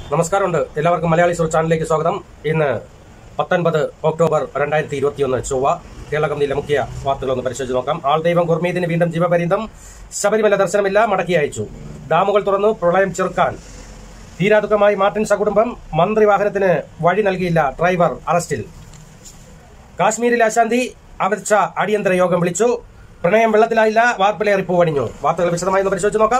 നമസ്കാരമുണ്ട് എല്ലാവർക്കും മലയാളി സുർ ചാനലിലേക്ക് സ്വാഗതം ഇന്ന് പത്തൊൻപത് ഒക്ടോബർ രണ്ടായിരത്തി ഇരുപത്തിയൊന്ന് ചൊവ്വ കേരള കമ്പനിയിലെ മുഖ്യ വാർത്തകളൊന്ന് പരിശോധിച്ച് നോക്കാം ആൾദൈവം ഗുർമീതിന് വീണ്ടും ജീവപര്യന്തം ശബരിമല ദർശനമില്ല മടക്കി അയച്ചു ഡാമുകൾ തുറന്നു പ്രളയം ചെറുക്കാൻ തീരാദുഃഖമായി മാർട്ടിൻ സകുടുംബം മന്ത്രി വാഹനത്തിന് വഴി നൽകിയില്ല ഡ്രൈവർ അറസ്റ്റിൽ കാശ്മീരിൽ അശാന്തി അമിത് ഷാ അടിയന്തര യോഗം വിളിച്ചു പ്രണയം വെള്ളത്തിലായില്ല വാർപ്പിലേറി പൂവണിഞ്ഞു വാർത്തകൾ വിശദമായി ഒന്ന് പരിശോധിച്ച് നോക്കാം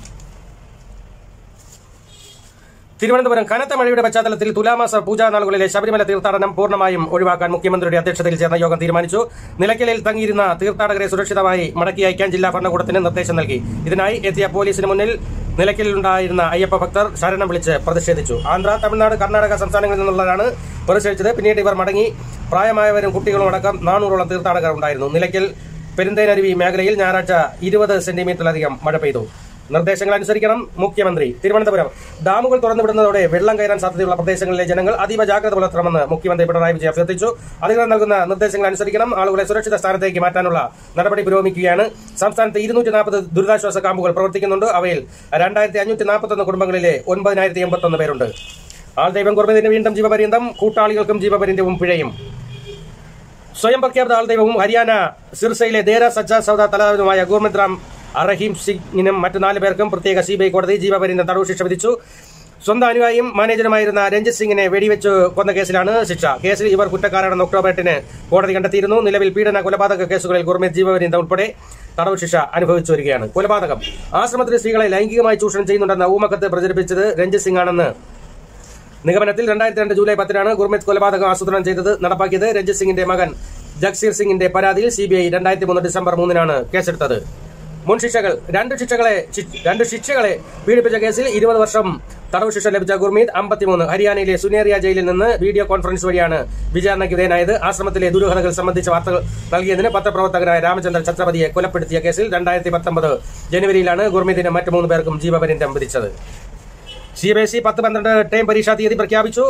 തിരുവനന്തപുരം കനത്ത മഴയുടെ പശ്ചാത്തലത്തിൽ തുലാമാസ പൂജാ നാളുകളിലെ ശബരിമല തീർത്ഥാടനം പൂർണ്ണമായും ഒഴിവാക്കാൻ മുഖ്യമന്ത്രിയുടെ അധ്യക്ഷതയിൽ ചേർന്ന യോഗം തീരുമാനിച്ചു നിലയ്ക്കലിൽ തങ്ങിയിരുന്ന തീർത്ഥാടകരെ സുരക്ഷിതമായി മടക്കി അയക്കാൻ ജില്ലാ ഭരണകൂടത്തിന് നിർദ്ദേശം നൽകി ഇതിനായി എത്തിയ പോലീസിന് മുന്നിൽ നിലയ്ക്കലിലുണ്ടായിരുന്ന അയ്യപ്പ ഭക്തർ ശരണം വിളിച്ച് പ്രതിഷേധിച്ചു ആന്ധ്ര തമിഴ്നാട് കർണാടക സംസ്ഥാനങ്ങളിൽ നിന്നുള്ളവരാണ് പ്രതിഷേധിച്ചത് പിന്നീട് ഇവർ മടങ്ങി പ്രായമായവരും കുട്ടികളും അടക്കം നാനൂറോളം തീർത്ഥാടകർ ഉണ്ടായിരുന്നു നിലയ്ക്കൽ പെരുന്തേനരുവി മേഖലയിൽ ഞായറാഴ്ച ഇരുപത് സെന്റിമീറ്ററിലധികം മഴ പെയ്തു നിർദ്ദേശങ്ങൾ അനുസരിക്കണം മുഖ്യമന്ത്രി തിരുവനന്തപുരം ഡാമുകൾ തുറന്നുവിടുന്നതോടെ വെള്ളം കയറാൻ സാധ്യതയുള്ള പ്രദേശങ്ങളിലെ ജനങ്ങൾ അതീവ ജാഗ്രത പുലർത്തണമെന്ന് മുഖ്യമന്ത്രി പിണറായി വിജയൻ അഭ്യർത്ഥിച്ചു അധികൃതർ നൽകുന്ന നിർദ്ദേശങ്ങൾ അനുസരിക്കണം ആളുകളെ സുരക്ഷിത സ്ഥാനത്തേക്ക് മാറ്റാനുള്ള നടപടി പുരോഗമിക്കുകയാണ് സംസ്ഥാനത്ത് ഇരുന്നൂറ്റി നാൽപ്പത് ദുരിതാശ്വാസ ക്യാമ്പുകൾ പ്രവർത്തിക്കുന്നുണ്ട് അവയിൽ രണ്ടായിരത്തി അഞ്ഞൂറ്റി നാൽപ്പത്തൊന്ന് കുടുംബങ്ങളിലെ ഒൻപതിനായിരത്തി എൺപത്തൊന്ന് പേരുണ്ട് ആൾദൈവം കുർബത്തിന് വീണ്ടും ജീവപര്യന്തം കൂട്ടാളികൾക്കും ജീവപര്യന്തവും പിഴയും സ്വയം പ്രഖ്യാപിത ആൾദൈവവും ഹരിയാന സിർസയിലെ ദേര സജ്ജ സൗദ തലവനുമായ ഗുർമിത് റാം അറഹീം സിംഗിനും മറ്റു നാല് പേർക്കും പ്രത്യേക സിബിഐ കോടതി ജീവപര്യന്തം തടവ് ശിക്ഷ വിധിച്ചു സ്വന്തം അനുയായിയും മാനേജറുമായിരുന്ന രഞ്ജിത് സിംഗിനെ വെടിവെച്ച് കൊന്ന കേസിലാണ് ശിക്ഷ കേസിൽ ഇവർ കുറ്റക്കാരാണെന്ന് ഒക്ടോബർ എട്ടിന് കോടതി കണ്ടെത്തിയിരുന്നു നിലവിൽ പീഡന കൊലപാതക കേസുകളിൽ ഗുർമിത് ജീവപര്യന്തം ഉൾപ്പെടെ തടവ് ശിക്ഷ അനുഭവിച്ചു വരികയാണ് കൊലപാതകം ആശ്രമത്തിലെ സ്ത്രീകളെ ലൈംഗികമായി ചൂഷണം ചെയ്യുന്നുണ്ടെന്ന ഊമക്കത്ത് പ്രചരിപ്പിച്ചത് രഞ്ജിത് സിംഗ് ആണെന്ന് നിഗമനത്തിൽ രണ്ടായിരത്തി രണ്ട് ജൂലൈ പത്തിനാണ് ഗുർമിത് കൊലപാതകം ആസൂത്രണം ചെയ്തത് നടപ്പാക്കിയത് രഞ്ജിത് സിംഗിന്റെ മകൻ ജഗ്സീർ സിംഗിന്റെ പരാതിയിൽ സിബിഐ രണ്ടായിരത്തി മൂന്ന് ഡിസംബർ മൂന്നിനാണ് കേസെടുത്തത് മുൻ ശിക്ഷകൾ രണ്ട് ശിക്ഷകളെ ശി- രണ്ട് ശിക്ഷകളെ പീഡിപ്പിച്ച കേസിൽ ഇരുപത് വർഷം തടവ് ശിക്ഷ ലഭിച്ച ഗുർമീത് അമ്പത്തിമൂന്ന് ഹരിയാനയിലെ സുനേറിയ ജയിലിൽ നിന്ന് വീഡിയോ കോൺഫറൻസ് വഴിയാണ് വിചാരണയ്ക്ക് വിധേയനായത് ആശ്രമത്തിലെ ദുരൂഹതകൾ സംബന്ധിച്ച വാർത്തകൾ നൽകിയതിന് പത്രപ്രവർത്തകനായ രാമചന്ദ്രൻ ഛത്രപതിയെ കൊലപ്പെടുത്തിയ കേസിൽ രണ്ടായിരത്തി പത്തൊമ്പത് ജനുവരിയിലാണ് ഗുർമീതിന് മറ്റു മൂന്ന് പേർക്കും ജീവപര്യന്തം വിധിച്ചത് സി ബി എസ് ഇ പത്ത് പന്ത്രണ്ട് ടേം പരീക്ഷാ തീയതി പ്രഖ്യാപിച്ചു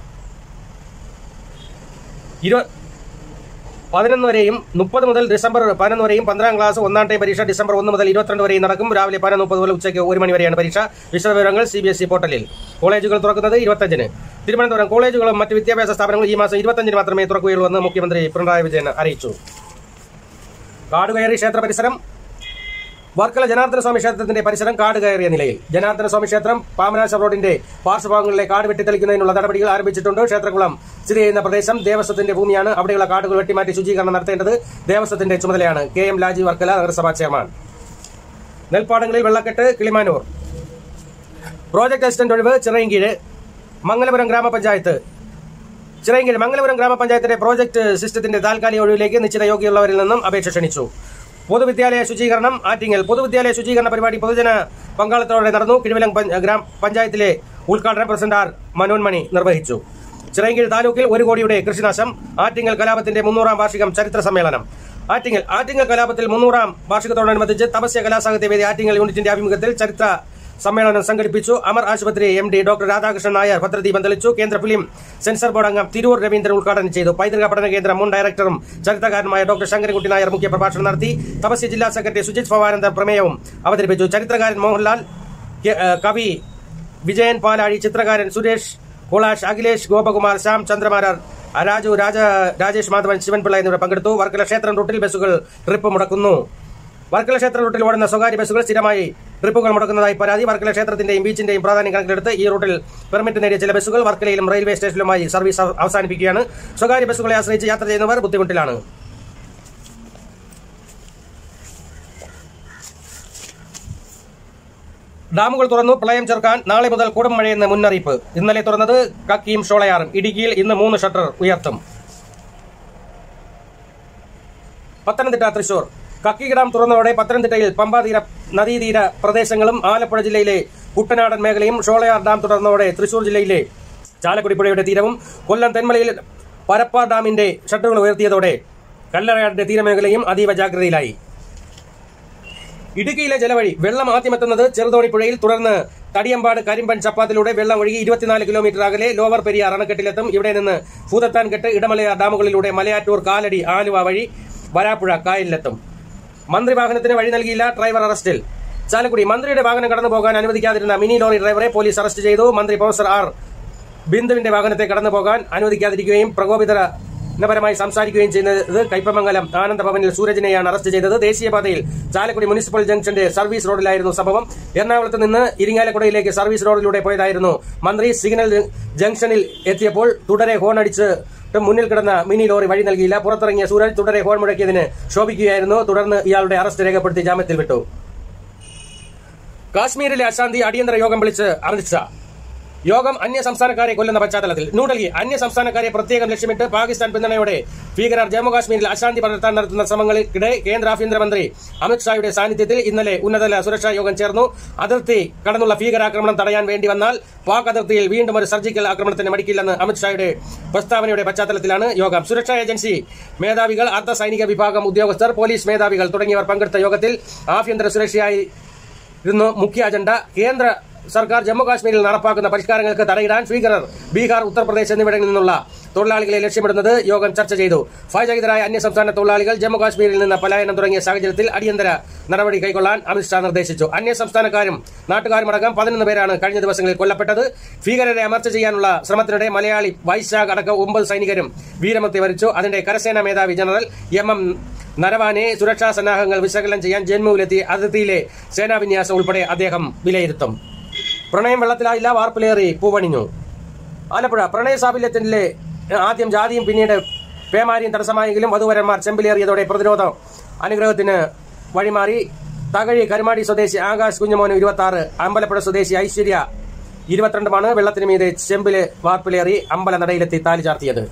ഇരു പതിനൊന്ന് വരെയും മുപ്പത് മുതൽ ഡിസംബർ പതിനൊന്ന് വരെയും പന്ത്രണ്ടാം ക്ലാസ് ഒന്നാം ടൈം പരീക്ഷ ഡിസംബർ ഒന്ന് മുതൽ ഇരുപത്തിരണ്ട് വരെയും നടക്കും രാവിലെ പതിനൊന്ന് മുപ്പത് മുതൽ ഉച്ചയ്ക്ക് ഒരു മണി വരെയാണ് പരീക്ഷ വിശദവിവരങ്ങൾ സി ബി എസ് ഇ പോർട്ടലിൽ കോളേജുകൾ തുറക്കുന്നത് ഇരുപത്തഞ്ചിന് തിരുവനന്തപുരം കോളേജുകളും മറ്റ് വിദ്യാഭ്യാസ സ്ഥാപനങ്ങളും ഈ മാസം ഇരുപത്തഞ്ചിന് മാത്രമേ തുറക്കുകയുള്ളൂ എന്ന് മുഖ്യമന്ത്രി പിണറായി വിജയൻ അറിയിച്ചു കാടുകയറി ക്ഷേത്ര പരിസരം വർക്കല ജനാർദ്ദന സ്വാമി ക്ഷേത്രത്തിന്റെ പരിസരം കാട് കയറിയ നിലയിൽ ജനാർദ്ദന സ്വാമി ക്ഷേത്രം പാമനാശ റോഡിന്റെ പാർശ്വഭാഗങ്ങളിലെ കാട് വെട്ടിത്തെളിക്കുന്നതിനുള്ള നടപടികൾ ആരംഭിച്ചിട്ടുണ്ട് ക്ഷേത്രകുളം സ്ഥിതി ചെയ്യുന്ന പ്രദേശം ദേവസ്വത്തിന്റെ ഭൂമിയാണ് അവിടെയുള്ള കാടുകൾ വെട്ടിമാറ്റി ശുചീകരണം നടത്തേണ്ടത് ദേവസ്വത്തിന്റെ ചുമതലയാണ് കെ എം ലാജി വർക്കല നഗരസഭാ ചെയർമാൻ നെൽപ്പാടങ്ങളിൽ വെള്ളക്കെട്ട് കിളിമാനൂർ പ്രോജക്ട് അസിസ്റ്റന്റ് ഒഴിവ് ചിറയൻകീഴ് മംഗലപുരം ഗ്രാമപഞ്ചായത്ത് ചിറയൻകീഴ് മംഗലപുരം ഗ്രാമപഞ്ചായത്തിന്റെ പ്രോജക്ട് സിസ്റ്റത്തിന്റെ താൽക്കാലിക ഒഴിവിലേക്ക് നിശ്ചിത യോഗ്യമുള്ളവരിൽ നിന്നും അപേക്ഷ ക്ഷണിച്ചു പൊതുവിദ്യാലയ ശുചീകരണം ആറ്റിങ്ങൽ പൊതുവിദ്യാലയ ശുചീകരണ പരിപാടി പൊതുജന പങ്കാളിത്തത്തോടെ നടന്നു കിഴിവലം പഞ്ച- ഗ്രാം പഞ്ചായത്തിലെ ഉദ്ഘാടനം പ്രസിഡന്റ് ആർ മനോന്മണി നിർവഹിച്ചു ചിറയൻകീഴ് താലൂക്കിൽ ഒരു കോടിയുടെ കൃഷിനാശം ആറ്റിങ്ങൽ കലാപത്തിന്റെ മുന്നൂറാം വാർഷികം ചരിത്ര സമ്മേളനം ആറ്റിങ്ങൽ ആറ്റിങ്ങൽ കലാപത്തിൽ മുന്നൂറാം വാർഷികത്തോടനുബന്ധിച്ച് തപസ്യ കലാസാഹിത്യവേദി ആറ്റിങ്ങൽ യൂണിറ്റിന്റെ ആഭിമുഖ്യത്തിൽ ചരിത്ര സമ്മേളനം സംഘടിപ്പിച്ചു അമർ ആശുപത്രി M D doctor Radhakrishnan Nair ഭദ്രദീപം തെളിച്ചു കേന്ദ്ര ഫിലിം സെൻസർ ബോർഡ് അംഗം തിരൂർ രവീന്ദ്രൻ ഉദ്ഘാടനം ചെയ്തു പൈതൃക പഠന കേന്ദ്രം മുൻ ഡയറക്ടറും ചരിത്രകാരനുമായ ഡോക്ടർ ശങ്കരൻകുട്ടി നായർ മുഖ്യ പ്രഭാഷണം നടത്തി തപസ്യ ജില്ലാ സെക്രട്ടറി സുജിത് ഭവാനന്ദ പ്രമേയവും അവതരിപ്പിച്ചു ചരിത്രകാരൻ മോഹൻലാൽ കെ- ഏഹ് കവി വിജയൻ പാലാഴി ചിത്രകാരൻ സുരേഷ് കുളാഷ് അഖിലേഷ് ഗോപകുമാർ ശ്യാം ചന്ദ്രമാരാർ രാജു രാജ രാജേഷ് മാധവൻ ശിവൻപിള്ള എന്നിവർ പങ്കെടുത്തു വർക്കല ക്ഷേത്രം റൂട്ടിൽ ബസ്സുകൾ ട്രിപ്പ് മുടക്കുന്നു വർക്കല ക്ഷേത്ര റൂട്ടിൽ ഓടുന്ന സ്വകാര്യ ബസ്സുകൾ സ്ഥിരമായി ട്രിപ്പുകൾ മുടക്കുന്നതായി പരാതി വർക്കല ക്ഷേത്രത്തിന്റെയും ബീച്ചിന്റെയും പ്രാധാന്യം കണക്കിലെടുത്ത് ഈ റൂട്ടിൽ പെർമിറ്റ് നേടിയ ചില ബസ്സുകൾ വർക്കലയിലും റെയിൽവേ സ്റ്റേഷനിലുമായി സർവീസ് അവ- അവസാനിപ്പിക്കുകയാണ് സ്വകാര്യ ബസ്സുകളെ ആശ്രയിച്ച് യാത്ര ചെയ്യുന്നവർ ബുദ്ധിമുട്ടിലാണ് ഡാമുകൾ തുറന്നു പ്രളയം ചെറുക്കാൻ നാളെ മുതൽ കൊടും മഴയെന്ന് മുന്നറിയിപ്പ് ഇന്നലെ തുറന്നത് കക്കിയും ഷോളയാറും ഇടുക്കിയിൽ ഇന്ന് മൂന്ന് ഷട്ടർ ഉയർത്തും പത്തനംതിട്ട തൃശൂർ കക്കി ഡാം തുറന്നതോടെ പത്തനംതിട്ടയിൽ പമ്പാതീര നദീതീര പ്രദേശങ്ങളും ആലപ്പുഴ ജില്ലയിലെ കുട്ടനാടൻ മേഖലയും ഷോളയാർ ഡാം തുറന്നതോടെ തൃശൂർ ജില്ലയിലെ ചാലക്കുടി പുഴയുടെ തീരവും കൊല്ലം തെന്മലയിൽ പരപ്പാർ ഡാമിന്റെ ഷട്ടറുകൾ ഉയർത്തിയതോടെ കല്ലറയാടിന്റെ തീരമേഖലയും അതീവ ജാഗ്രതയിലായി ഇടുക്കിയിലെ ജലവഴി വെള്ളം ആദ്യമെത്തുന്നത് ചെറുതോണി പുഴയിൽ തുടർന്ന് തടിയമ്പാട് കരിമ്പൻ ചപ്പാത്തിലൂടെ വെള്ളം ഒഴുകി ഇരുപത്തിനാല് കിലോമീറ്റർ അകലെ ലോവർ പെരിയാർ അണക്കെട്ടിലെത്തും ഇവിടെ നിന്ന് ഭൂതത്താൻ കെട്ട് ഇടമലയാർ ഡാമുകളിലൂടെ മലയാറ്റൂർ കാലടി ആലുവ വഴി വരാപ്പുഴ കായലിലെത്തും മന്ത്രി വാഹനത്തിന് വഴി നൽകിയില്ല ഡ്രൈവർ അറസ്റ്റിൽ ചാലക്കുടി മന്ത്രിയുടെ വാഹനം കടന്നു പോകാൻ അനുവദിക്കാതിരുന്ന മിനി ലോറി ഡ്രൈവറെ പോലീസ് അറസ്റ്റ് ചെയ്തു മന്ത്രി പ്രൊഫസർ ആർ ബിന്ദുവിന്റെ വാഹനത്തെ കടന്നു പോകാൻ അനുവദിക്കാതിരിക്കുകയും പ്രകോപിതരപരമായി സംസാരിക്കുകയും ചെയ്യുന്നത് കൈപ്പമംഗലം ആനന്ദഭവനിൽ സൂരജിനെയാണ് അറസ്റ്റ് ചെയ്തത് ദേശീയപാതയിൽ ചാലക്കുടി മുനിസിപ്പൽ ജംഗ്ഷന്റെ സർവീസ് റോഡിലായിരുന്നു സംഭവം എറണാകുളത്ത് നിന്ന് ഇരിങ്ങാലക്കുടയിലേക്ക് സർവീസ് റോഡിലൂടെ പോയതായിരുന്നു മന്ത്രി സിഗ്നൽ ജംഗ്ഷനിൽ എത്തിയപ്പോൾ തുടരെ ഹോൺ അടിച്ച് മുന്നിൽ കിടന്ന മിനി ലോറി വഴി നൽകിയില്ല പുറത്തിറങ്ങിയ സൂരജ് തുടരെ ഹോൺ മുഴക്കിയതിന് ശോഭിക്കുകയായിരുന്നു തുടർന്ന് ഇയാളുടെ അറസ്റ്റ് രേഖപ്പെടുത്തി ജാമ്യത്തിൽ വിട്ടു കാശ്മീരിലെ അശാന്തി അടിയന്തര യോഗം വിളിച്ച് അമിത്ഷാ യോഗം അന്യ സംസ്ഥാനക്കാരെ കൊല്ലുന്ന പശ്ചാത്തലത്തിൽ ന്യൂഡൽഹി അന്യ സംസ്ഥാനക്കാരെ പ്രത്യേകം ലക്ഷ്യമിട്ട് പാകിസ്ഥാൻ പിന്തുണയോടെ ഭീകരർ ജമ്മുകാശ്മീരിൽ അശാന്തി പടർത്താൻ നടത്തുന്ന ശ്രമങ്ങൾക്കിടെ കേന്ദ്ര ആഭ്യന്തരമന്ത്രി അമിത്ഷായുടെ സാന്നിധ്യത്തിൽ ഇന്നലെ ഉന്നതതല സുരക്ഷാ യോഗം ചേർന്നു അതിർത്തി കടന്നുള്ള ഭീകരാക്രമണം തടയാൻ വേണ്ടി വന്നാൽ പാക് അതിർത്തിയിൽ വീണ്ടും ഒരു സർജിക്കൽ ആക്രമണത്തിന് മടിക്കില്ലെന്ന് അമിത്ഷായുടെ പ്രസ്താവനയുടെ പശ്ചാത്തലത്തിലാണ് യോഗം സുരക്ഷാ ഏജൻസി മേധാവികൾ അർദ്ധ സൈനിക വിഭാഗം ഉദ്യോഗസ്ഥർ പോലീസ് മേധാവികൾ തുടങ്ങിയവർ പങ്കെടുത്ത യോഗത്തിൽ ആഭ്യന്തര സുരക്ഷയായി ഇരുന്നു മുഖ്യ അജണ്ട കേന്ദ്ര സർക്കാർ ജമ്മു കാശ്മീരിൽ നടപ്പാക്കുന്ന പരിഷ്കാരങ്ങൾക്ക് തടയിടാൻ ഭീകരർ ബീഹാർ ഉത്തർപ്രദേശ് എന്നിവിടങ്ങളിൽ നിന്നുള്ള തൊഴിലാളികളെ ലക്ഷ്യമിടുന്നത് യോഗം ചർച്ച ചെയ്തു ഫാജഹിതരായ അന്യസംസ്ഥാന തൊഴിലാളികൾ ജമ്മു കാശ്മീരിൽ നിന്ന് പലായനം തുടങ്ങിയ സാഹചര്യത്തിൽ അടിയന്തര നടപടി കൈക്കൊള്ളാൻ അമിത്ഷാ നിർദ്ദേശിച്ചു അന്യസംസ്ഥാനക്കാരും നാട്ടുകാരുമടക്കം പതിനൊന്ന് പേരാണ് കഴിഞ്ഞ ദിവസങ്ങളിൽ കൊല്ലപ്പെട്ടത് ഭീകരരെ അമർച്ച ചെയ്യാനുള്ള ശ്രമത്തിനിടെ മലയാളി വൈശാഖ് അടക്കം ഒമ്പത് സൈനികരും വീരമൃത്യു വരിച്ചു അതിന്റെ കരസേനാ മേധാവി ജനറൽ എം എം നരവാനെ സുരക്ഷാ സന്നാഹങ്ങൾ വിശകലനം ചെയ്യാൻ ജമ്മുവിലെത്തി അതിർത്തിയിലെ സേനാവിന്യാസം ഉൾപ്പെടെ അദ്ദേഹം വിലയിരുത്തും പ്രണയം വെള്ളത്തിലായില്ല വാർപ്പിലേറി പൂവണിഞ്ഞു ആലപ്പുഴ പ്രണയ സാഫല്യത്തിലെ ആദ്യം ജാതിയും പിന്നീട് പേമാരിയും തടസ്സമായെങ്കിലും വധുവരന്മാർ ചെമ്പിലേറിയതോടെ പ്രതിരോധം അനുഗ്രഹത്തിന് വഴിമാറി തകഴി കരുമാടി സ്വദേശി ആകാശ് കുഞ്ഞുമോന് ഇരുപത്തി ആറ് അമ്പലപ്പുഴ സ്വദേശി ഐശ്വര്യ ഇരുപത്തിരണ്ടുമാണ് വെള്ളത്തിന് മീതെ ചെമ്പില് വാർപ്പിലേറി അമ്പലനടയിലെത്തി താലി ചാർത്തിയത്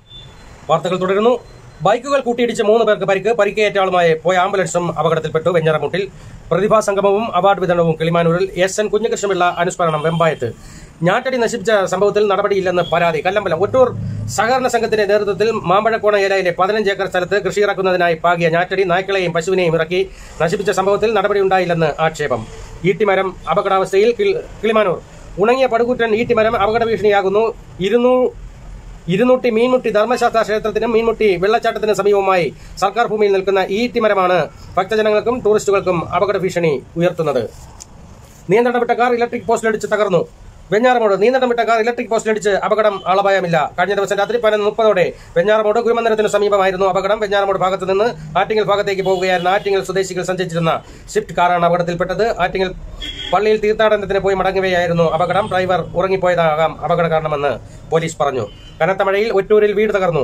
വാർത്തകൾ തുടരുന്നു ബൈക്കുകൾ കൂട്ടിയിടിച്ച് മൂന്ന് പേർക്ക് പരിക്ക് പരിക്കേറ്റ ആളുമായി പോയ ആംബുലൻസും അപകടത്തിൽപ്പെട്ടു വെഞ്ഞാറമൂട്ടിൽ പ്രതിഭാ സംഗമവും അവാർഡ് വിതരണവും കിളിമാനൂരിൽ എസ് എൻ കുഞ്ഞകൃഷ്ണപിള്ള അനുസ്മരണം വെമ്പായത്ത് ഞാട്ടടി നശിപ്പിച്ച സംഭവത്തിൽ നടപടിയില്ലെന്ന് പരാതി കല്ലമ്പലം ഒറ്റൂർ സഹകരണ സംഘത്തിന്റെ നേതൃത്വത്തിൽ മാമ്പഴക്കോണ ഏലയിലെ പതിനഞ്ച് ഏക്കർ സ്ഥലത്ത് കൃഷി ഇറക്കുന്നതിനായി പാകിയ ഞാറ്റടി നായ്ക്കളെയും പശുവിനെയും ഇറക്കി നശിപ്പിച്ച സംഭവത്തിൽ നടപടിയുണ്ടായില്ലെന്ന് ആക്ഷേപം ഈട്ടിമരം അപകടാവസ്ഥയിൽ കിൾ- കിളിമാനൂർ ഉണങ്ങിയ പടുകൂറ്റൻ ഈട്ടിമരം അപകട ഭീഷണിയാകുന്നു ഇരുന്നൂ ഇരുന്നൂറ്റി മീൻമുട്ടി ധർമ്മശാസ്ത്ര ക്ഷേത്രത്തിനും മീൻമുട്ടി വെള്ളച്ചാട്ടത്തിനും സമീപമായി സർക്കാർ ഭൂമിയിൽ നിൽക്കുന്ന ഈ ഈട്ടിമരമാണ് ഭക്തജനങ്ങൾക്കും ടൂറിസ്റ്റുകൾക്കും അപകട ഭീഷണി ഉയർത്തുന്നത് നിയന്ത്രണം വിട്ട കാർ ഇലക്ട്രിക് പോസ്റ്റിലിടിച്ച് തകർന്നു വെഞ്ഞാറമോട് നിയന്ത്രണം വിട്ട കാർ ഇലക്ട്രിക് പോസ്റ്റിലിടിച്ച് അപകടം ആളപായമില്ല കഴിഞ്ഞ ദിവസം രാത്രി പതിനൊന്ന് മുപ്പതോടെ വെഞ്ഞാറമോട് ഗുരുമന്ദിരത്തിന് സമീപമായിരുന്നു അപകടം വെഞ്ഞാറമോട് ഭാഗത്ത് നിന്ന് ആറ്റിങ്ങൽ ഭാഗത്തേക്ക് പോവുകയായിരുന്ന ആറ്റിങ്ങൽ സ്വദേശികൾ സഞ്ചരിച്ചിരുന്ന സ്വിഫ്റ്റ് കാറാണ് അപകടത്തിൽപ്പെട്ടത് ആറ്റിങ്ങൽ പള്ളിയിൽ തീർത്ഥാടനത്തിന് പോയി മടങ്ങുകയായിരുന്നു അപകടം ഡ്രൈവർ ഉറങ്ങിപ്പോയതാകാം അപകട കാരണമെന്ന് പോലീസ് പറഞ്ഞു കനത്ത മഴയിൽ ഒറ്റൂരിൽ വീട് തകർന്നു